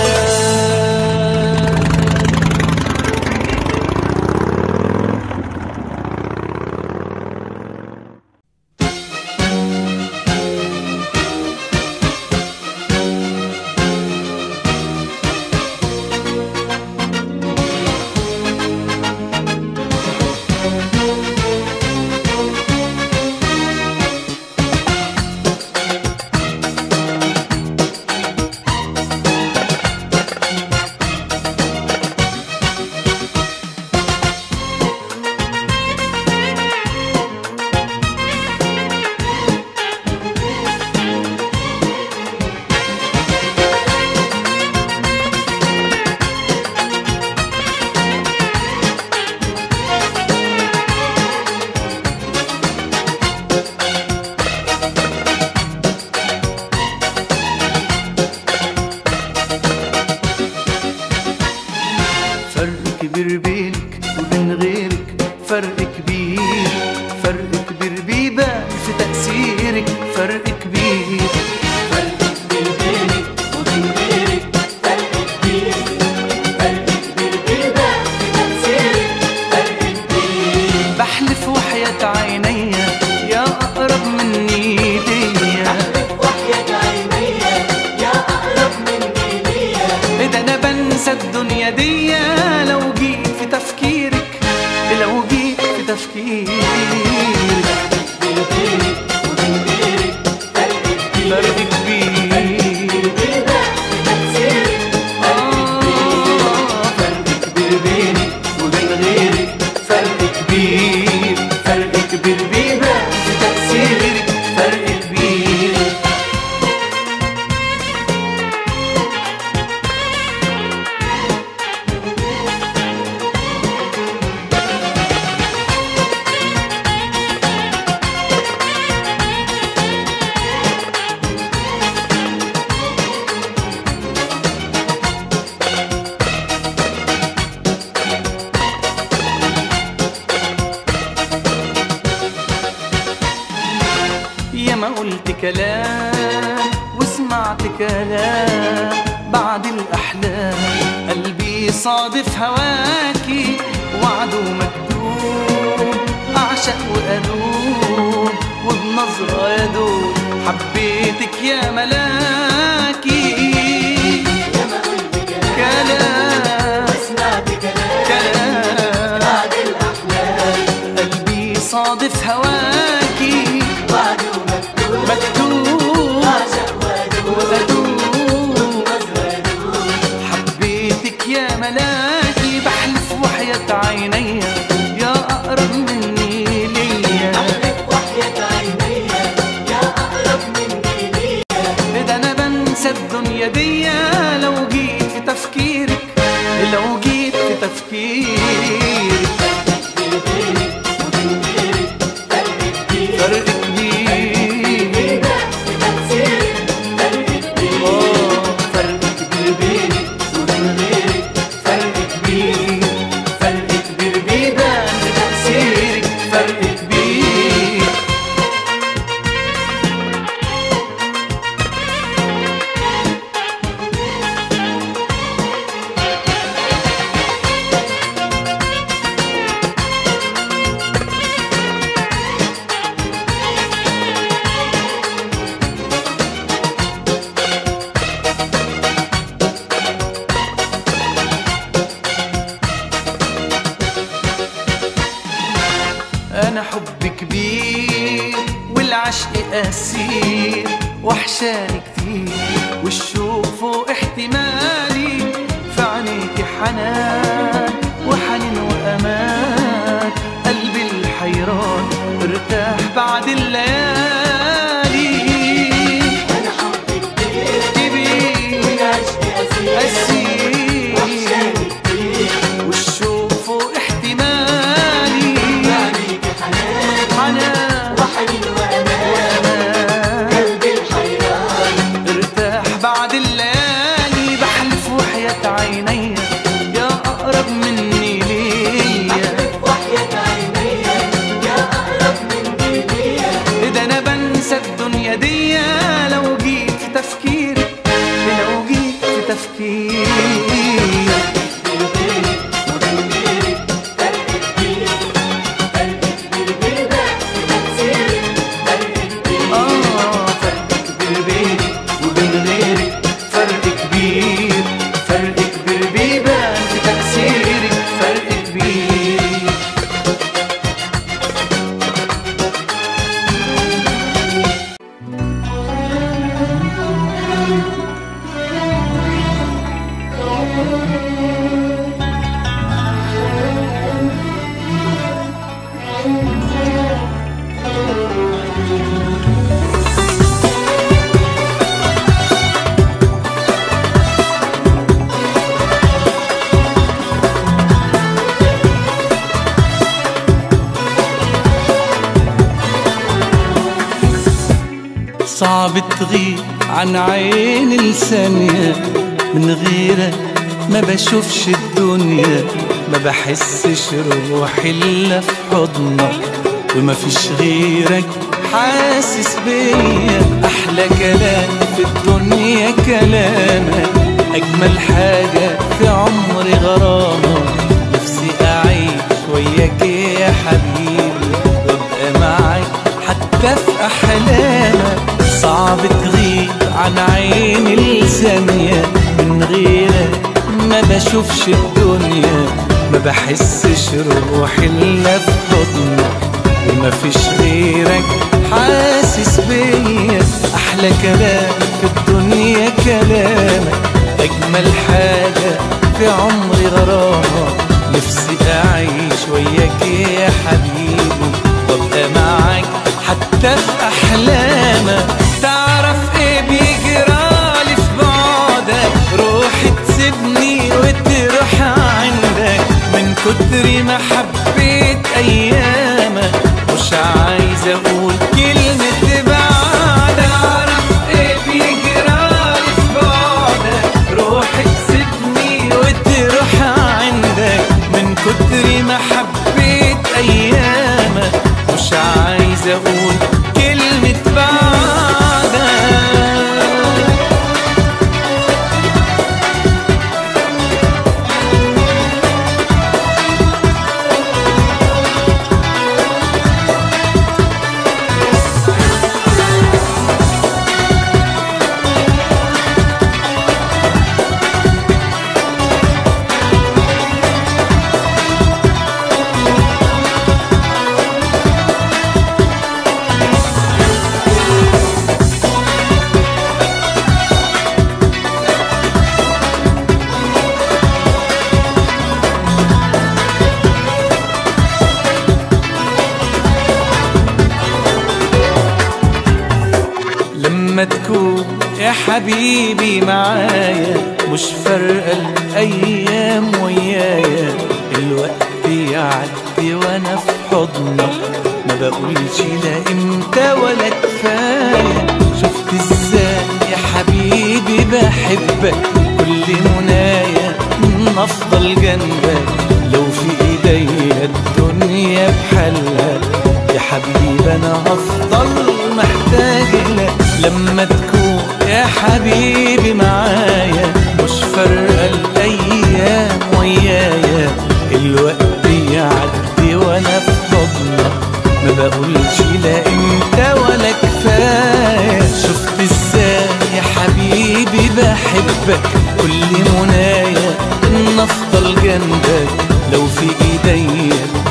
فرق كبير بينك وبين غيرك فرق كبير فرق كبير بيبان في تأثيرك فرق كبير فرق كبير بينك وبين غيرك فرق كبير فرق كبير بيبان في تأثيرك فرق كبير بحلف وحياة عينيا يا أقرب مني ليا ده انا بنسى الدنيا دي لو جيت في تفكيرك لو جيت في تفكيرك فرق كبير آه، فرق كبير بينك وبين غيرك فرق كبير فرق كبير بيبان في تأثيرك فرق كبير يا ما قلت كلام وسمعت كلام بعد الأحلام قلبي صادف هواكي وعده مكتوب أعشق وأدوب وبنظرة يدوب حبيتك يا ملاكي كلام كلام قلبي صادف هواكي مكتوب وأدوب حبيتك يا ملاكي بحلف وحياة عينيا يا أقرب مني ليا ده أنا بنسى الدنيا دي لو جيت في تفكيرك لو جيت في تفكيرك فرق كبير آه، فرق كبير بينك وبين غيرك فرق كبير انا حب كبير والعشق اسير وحشاني كتير والشوق فوق احتمالي في عينيكي حنان وحنين وامان قلبي الحيران ارتاح بعد الليالي أنا حبك كتير كبير والعشق أسير أسير وحشاني كتير والشوق فوق احتمالي عليك حنان حنان وحنين وأمان قلبي الحيران ارتاح بعد الليالي بحلف وحياة عيني يا أقرب مني ليا وحياة عيني يا أقرب مني ليا ده أنا بنسى الدنيا دي لو جيت في تفكيري لو جيت في تفكيري آه فرق كبير بيني وبين غيرك فرق كبير فرق كبير بيبان في تفسيرك فرق كبير صعب تغيب عن عين لثانية من غيرك ما بشوفش الدنيا ما بحسش روحي الا في حضنك وما فيش غيرك حاسس بيا احلى كلام في الدنيا كلامك اجمل حاجة في عمري غرامك نفسي اعيش وياك يا حبيبي وابقى معاك حتى في احلامك صعب تغيب عن عيني لثانية من غيرك ما بشوفش الدنيا ما بحسش روحي الا في حضنك وما فيش غيرك حاسس بيا احلى كلام في الدنيا كلامك اجمل حاجة في عمري غرامك نفسي اعيش وياك يا حبيبي وابقى معاك حتى في احلامك تعرف ايه بيجرالي في بعدك روحي تسيبني وتروح عندك من كتر ما حبيت ايامك مش عايز اقول كلمة بعدك تعرف ايه بيجرالي في بعدك روحي تسيبني وتروح عندك من كتر ما حبيت ايامك مش عايز اقول كلمة بعدك لما تكون يا حبيبي معايا مش فارقة الأيام ويايا الوقت يعدي وأنا في حضنك ما بقولش لا إمتى ولا كفاية شفت إزاي يا حبيبي بحبك كل منايا إن أفضل جنبك لو في إيديا الدنيا بحالها يا حبيبي انا هفضل محتاج لك لما تكون يا حبيبي معايا مش فارقه الايام ويايا الوقت يعدي وانا في حضنك ما بقولش لا انت ولا كفايه شفت ازاي يا حبيبي بحبك كل منايا ان افضل جنبك لو في ايديا الدنيا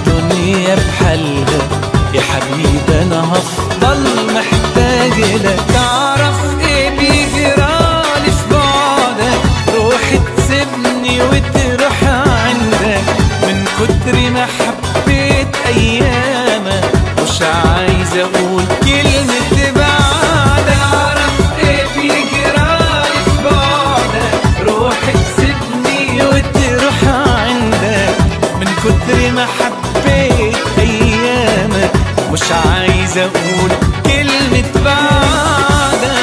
الدنيا بحالها يا حبيبي انا هفضل محتاج لك تعرف ايه بيجرالي في بعدك روحي تسيبني وتروح عندك من كتر ما حبيت ايامك مش عايز اقول كلمة بعدك تعرف ايه بيجرالي في بعدك روحي تسيبني وتروح عندك من كتر ما حبيت ايامك مش عايز اقول كلمة بعدك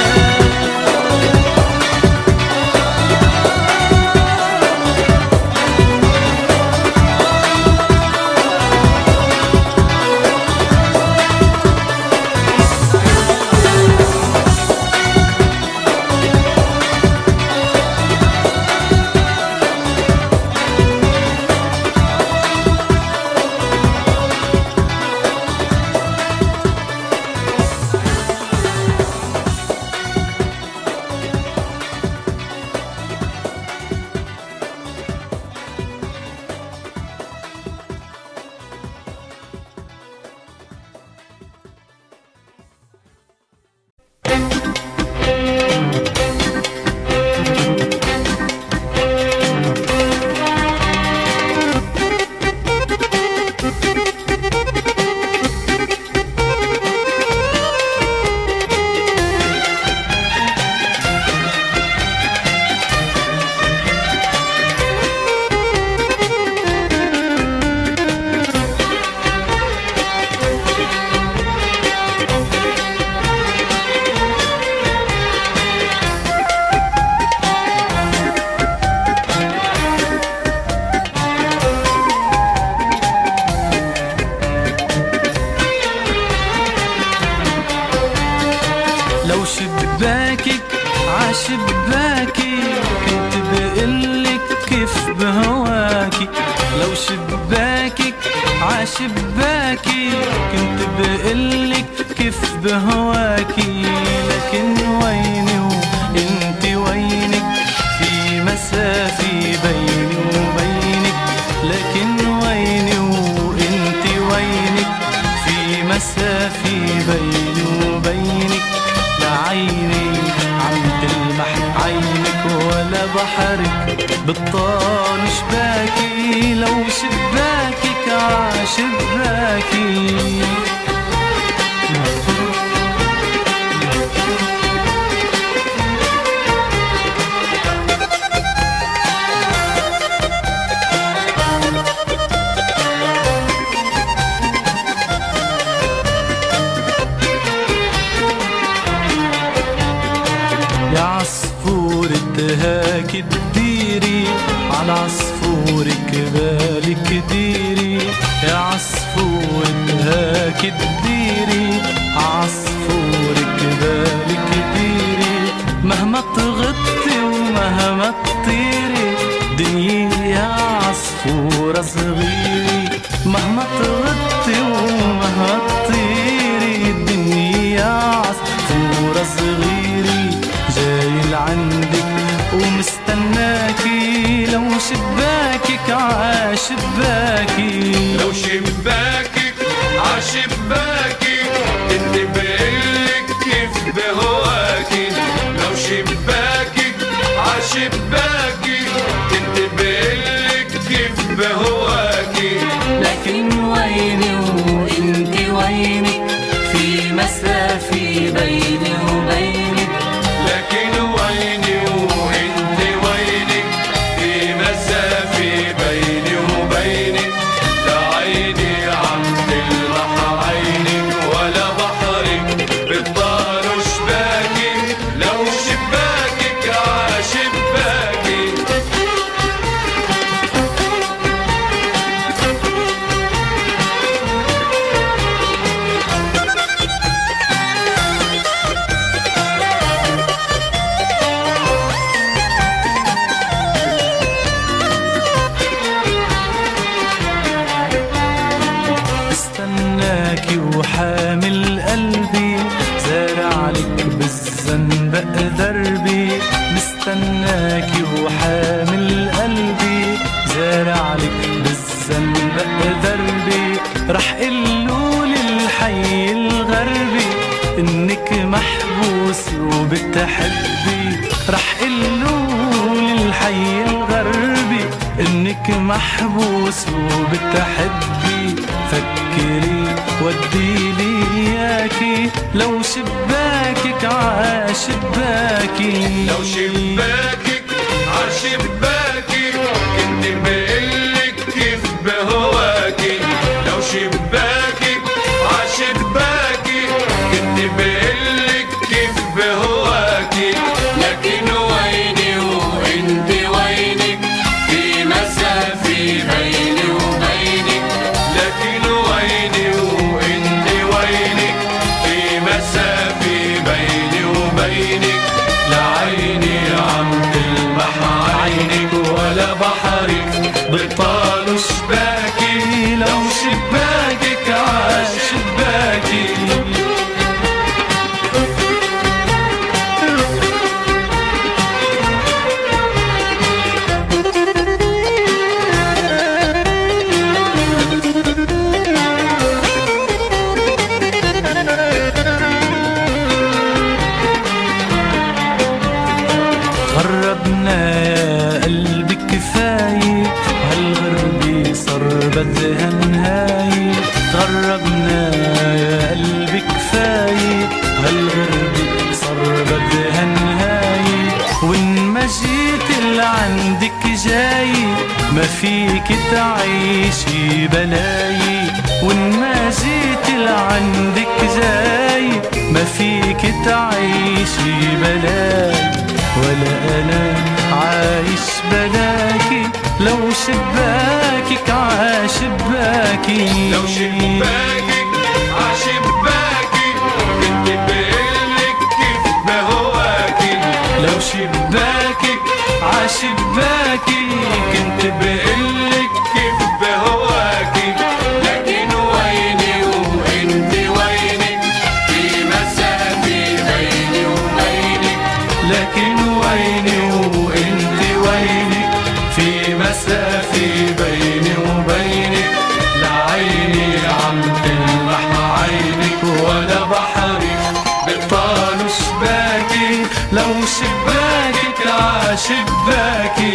لو شباكك عشباكي كنت بقلك كيف بهواكي لو شباكك عشباكي كنت بقلك كيف بهواكي لكن ويني وانت وينك في مسافة بيني وبينك لكن ويني وانت وينك في مسافة بيني وبينك لا عيني عم تلمح عينك ولا بحرك بطال شباكي لو شباكك عشباكي يا عصفورة هاك تديري على عصفورك بالك ديري يا عصفورة هاك تديري عصفورك بالك ديري مهما تغطي ومهما تطيري دنيا يا عصفورة صغيري مهما تغطي ومهما تطيري الدنيا يا عصفورة صغيري جاي لعندك ومستناكي لو شباكك عاشباكي لو شباكك عشباكي انت بقلك كيف بهواكي لو شباكك عشباكي انت بقلك كيف بهواكي لكن ويني وانت وينك في مسافة بيني وبينك لكن ويني وانت وينك في مسافة بيني وبينك لا عيني عم تلمح عينك ولا بحرك بتطار شباكي لو شباكك عشباكي رح قله للحي الغربي انك محبوس وبتحبي رح قله للحي الغربي انك محبوس وبتحبي فكري ودي لي اياكي لو شباكك عاشباكي لو شباكك عشباكي كنت بقلك كيف بهواكي لو شباكك عشباكي كنت بقلك كيف بهواكي لكن ويني وانت وينك في مسافة بيني وبينك لكن ويني وانت وينك في مسافة بيني وبينك لعيني عم تلمح عينك ولا بحرك بطال شباكي لو شباكك عشباكي غربنا يا قلبي كفاية هالغربة صار بدها نهاية غربنا يا قلبي كفاية هالغربة صار بدها نهاية وإن ما جيت لعندك جاي ما فيك تعيشي بلاي وإن ما جيت لعندك جاي ما فيك تعيشي بلاي ولا انا عايش بلاكي لو شباكك عاشباكي لو شباكك عشباكي كنت بقلك كيف بهواكي لو شباكك عاشباكي كنت بقلك كيف بهواكي لكن ويني وانت وينك في مسافة بيني وبينك لكن ويني وانت وينك في مسافة بيني وبينك لعيني عم تلمح عينك ولا بحرك بطال شباكي لو شباكك عاشباكي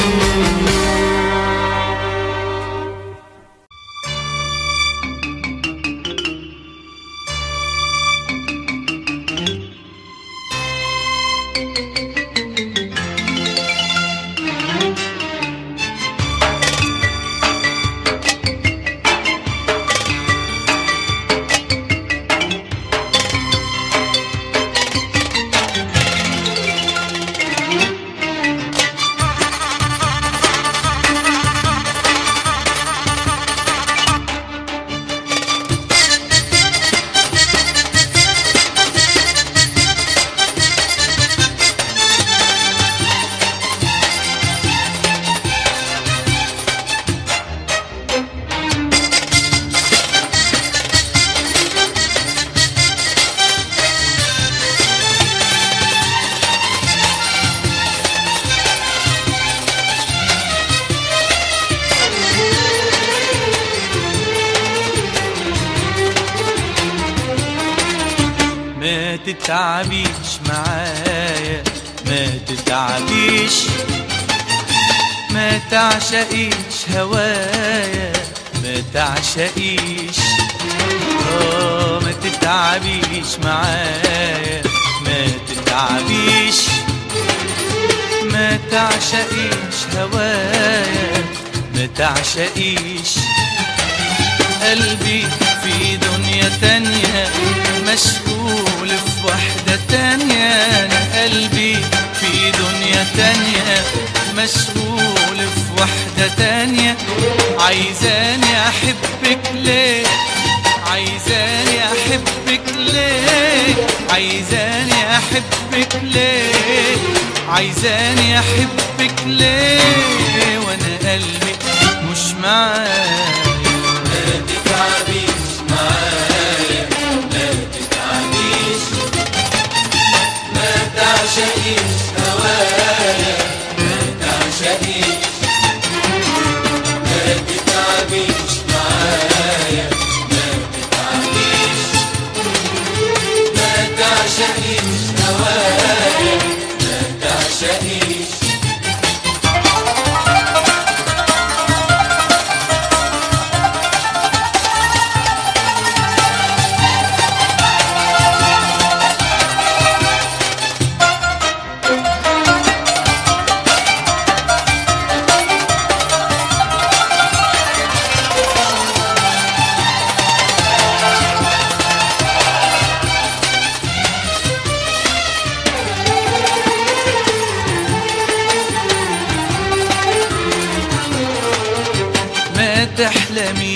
ما تتعبيش معايا ما تتعبيش ما تعشقيش هوايا ما تعشقيش اه ما تتعبيش معايا ما تتعبيش ما تعشقيش هوايا ما تعشقيش قلبي في دنيا تانية مشغول في وحدة تانية أنا قلبي في دنيا تانية مشغول في وحدة تانية عايزاني أحبك ليه عايزاني أحبك ليه عايزاني أحبك ليه عايزاني أحبك ليه وأنا قلبي مش معايا ما تتعبيش معايا ما تتعبيش ما تعشقيش هوايا ما تعشقيش ما تتعبيش معايا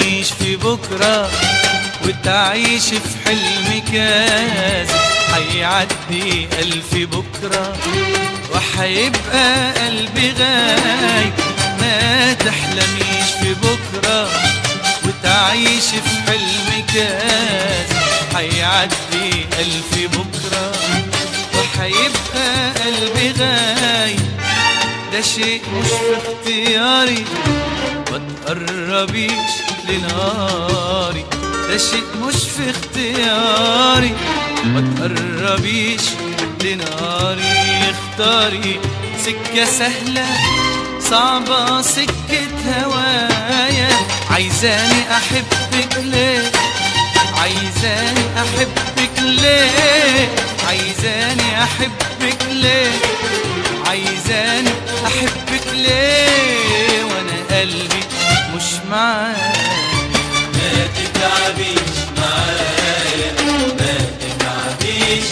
تحلميش في بكرة وتعيش في حلم كاذب هيعدي ألف بكرة وحيبقى قلبي غايب ما تحلميش في بكرة وتعيش في حلم كاذب هيعدي ألف بكرة وحيبقى قلبي غايب ده شيء مش في اختياري ما تقربيش لناري ده شيء مش في اختياري ما تقربيش لناري اختاري سكة سهلة صعبة سكة هوايا عايزاني أحبك ليه عايزاني أحبك ليه عايزاني أحبك ليه عايزاني أحبك ليه وأنا قلبي مش معاك ما تتعبيش معايا ما تتعبيش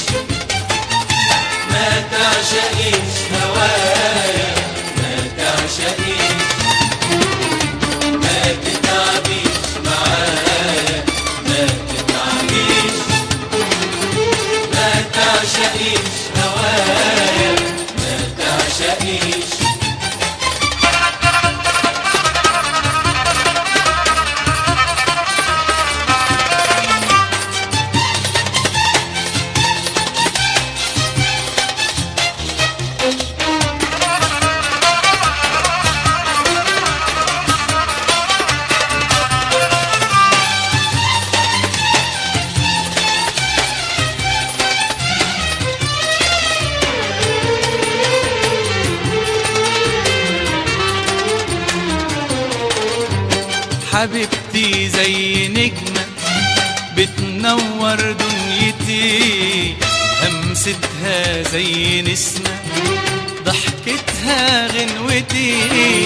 ما تعشقيش هوايا ما تعشقيش ما تتعبيش معايا ما تتعبيش ما تعشقيش هوايا ما تعشقيش حبيبتي زي نجمة بتنور دنيتي همستها زي نسمة ضحكتها غنوتي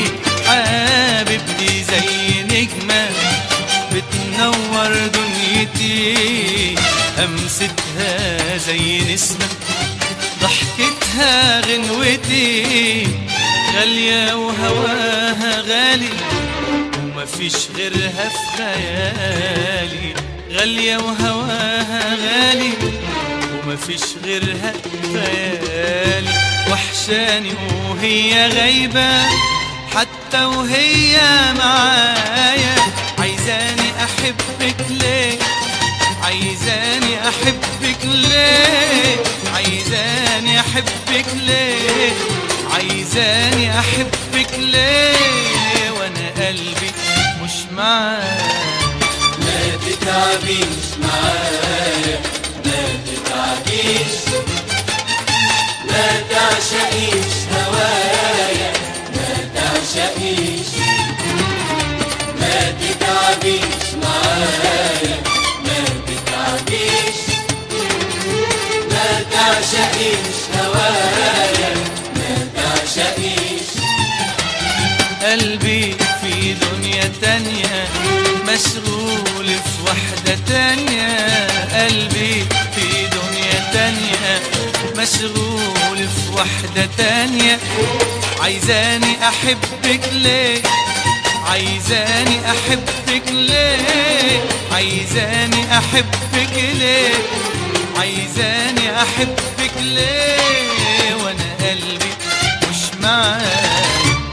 حبيبتي زي نجمة بتنور دنيتي همستها زي نسمة ضحكتها غنوتي غالية وهواها غالي ومفيش غيرها في خيالي غالية وهواها غالي ومفيش غيرها في خيالي وحشاني وهي غايبة حتى وهي معايا عايزاني أحبك ليه عايزاني أحبك ليه عايزاني أحبك ليه عايزاني أحبك ليه وأنا قلبي مش معاك ما تتعبيش معايا ما تتعبيش ما تعشقيش هوايا ما تعشقيش ما تتعبيش معايا ما تتعبيش ما تعشقيش هوايا ما تعشقيش قلبي في دنيا تانية مشغول في وحدة تانية قلبي في دنيا تانية مشغول في وحدة تانية عايزاني أحبك ليه عايزاني أحبك ليه عايزاني أحبك ليه عايزاني أحبك ليه وأنا قلبي مش معاك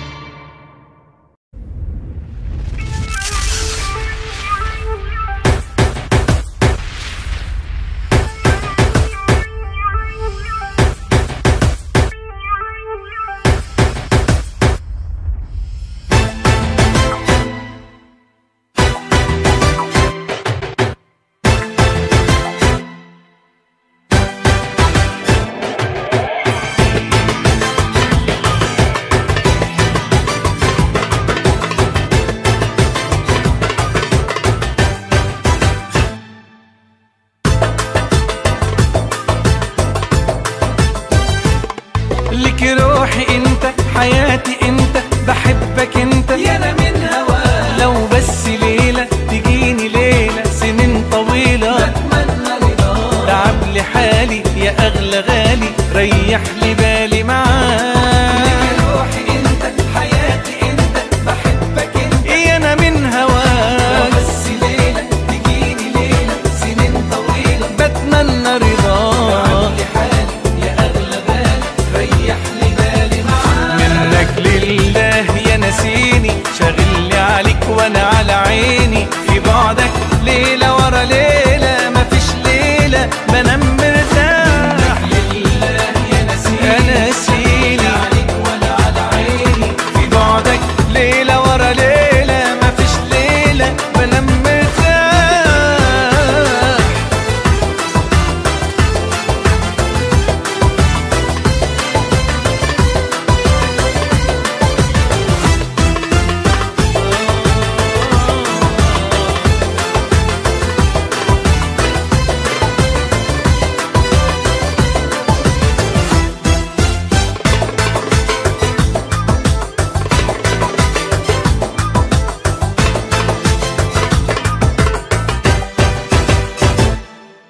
لك روحي انت حياتي انت بحبك انت يا انا من هواك لو بس ليلة تجيني ليلة سنين طويلة بتمنى رضاك تعب لي حالي يا اغلى غالي ريح لي بالي معاك لك روحي انت حياتي انت بحبك انت يا انا من هواك لو بس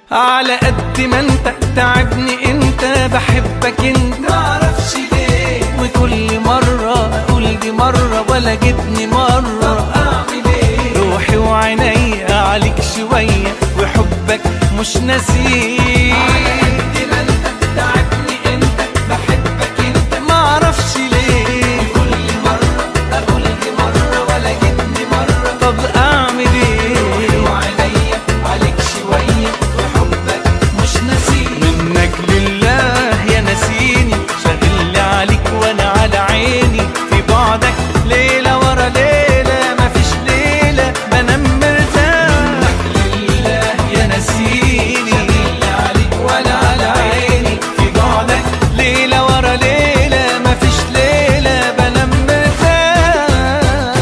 على قد ما انت تعبني انت بحبك انت معرفش ليه وكل مرة اقول دي مرة ولا جبني مرة اعمل ايه روحي وعيني عليك شوية وحبك مش ناسيه على قد ما انت تعبني انت بحبك انت معرفش ليه كل مرة اقول دي مرة ولا جبني مرة طب اعمل ايه وعيني عليك شوية وحبك مش ناسيه منك لله يا نسيني شاغل عليك وانا على عيني في بعدك ليلة ورا ليلة مفيش ليلة بنام مرتاح لله يا نسيني شاغل عليك وانا على عيني في بعدك ليلة ورا ليلة مفيش ليلة بنام مرتاح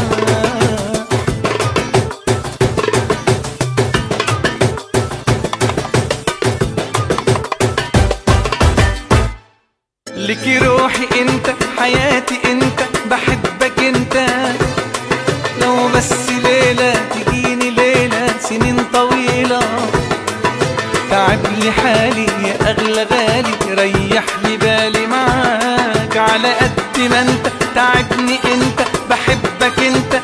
لك روحي انت حياتي انت بحبك انت لو بس ليلة تجيني ليلة سنين طويلة تعب لي حالي يا اغلى غالي ريح لي بالي معاك على قد ما انت تعبني انت بحبك انت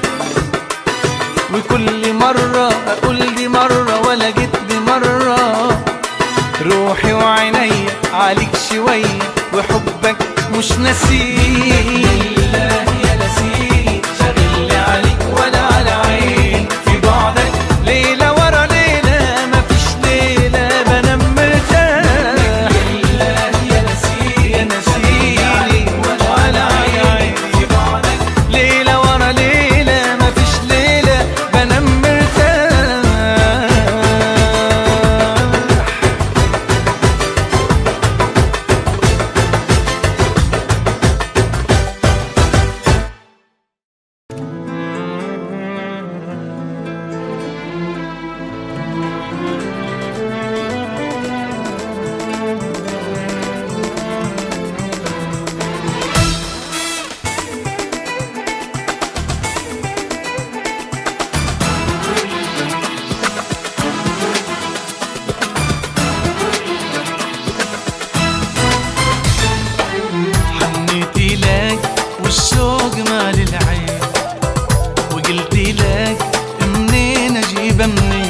وكل مرة اقول دي مرة ولا جيت دي مرة روحي وعيني عليك شوية وحبك مش نسيه يا نسيه شاغل عليك ولا على عين في بعدك ليلة ورا ليلة مفيش ليلة بنام مرتاح يا نسيه يا نسيه ولا على عين في بعدك ليلة ورا ليلة مفيش ليلة بنام مرتاح حنيت لك والشوق مال العين وقلت لك منين اجيبها منين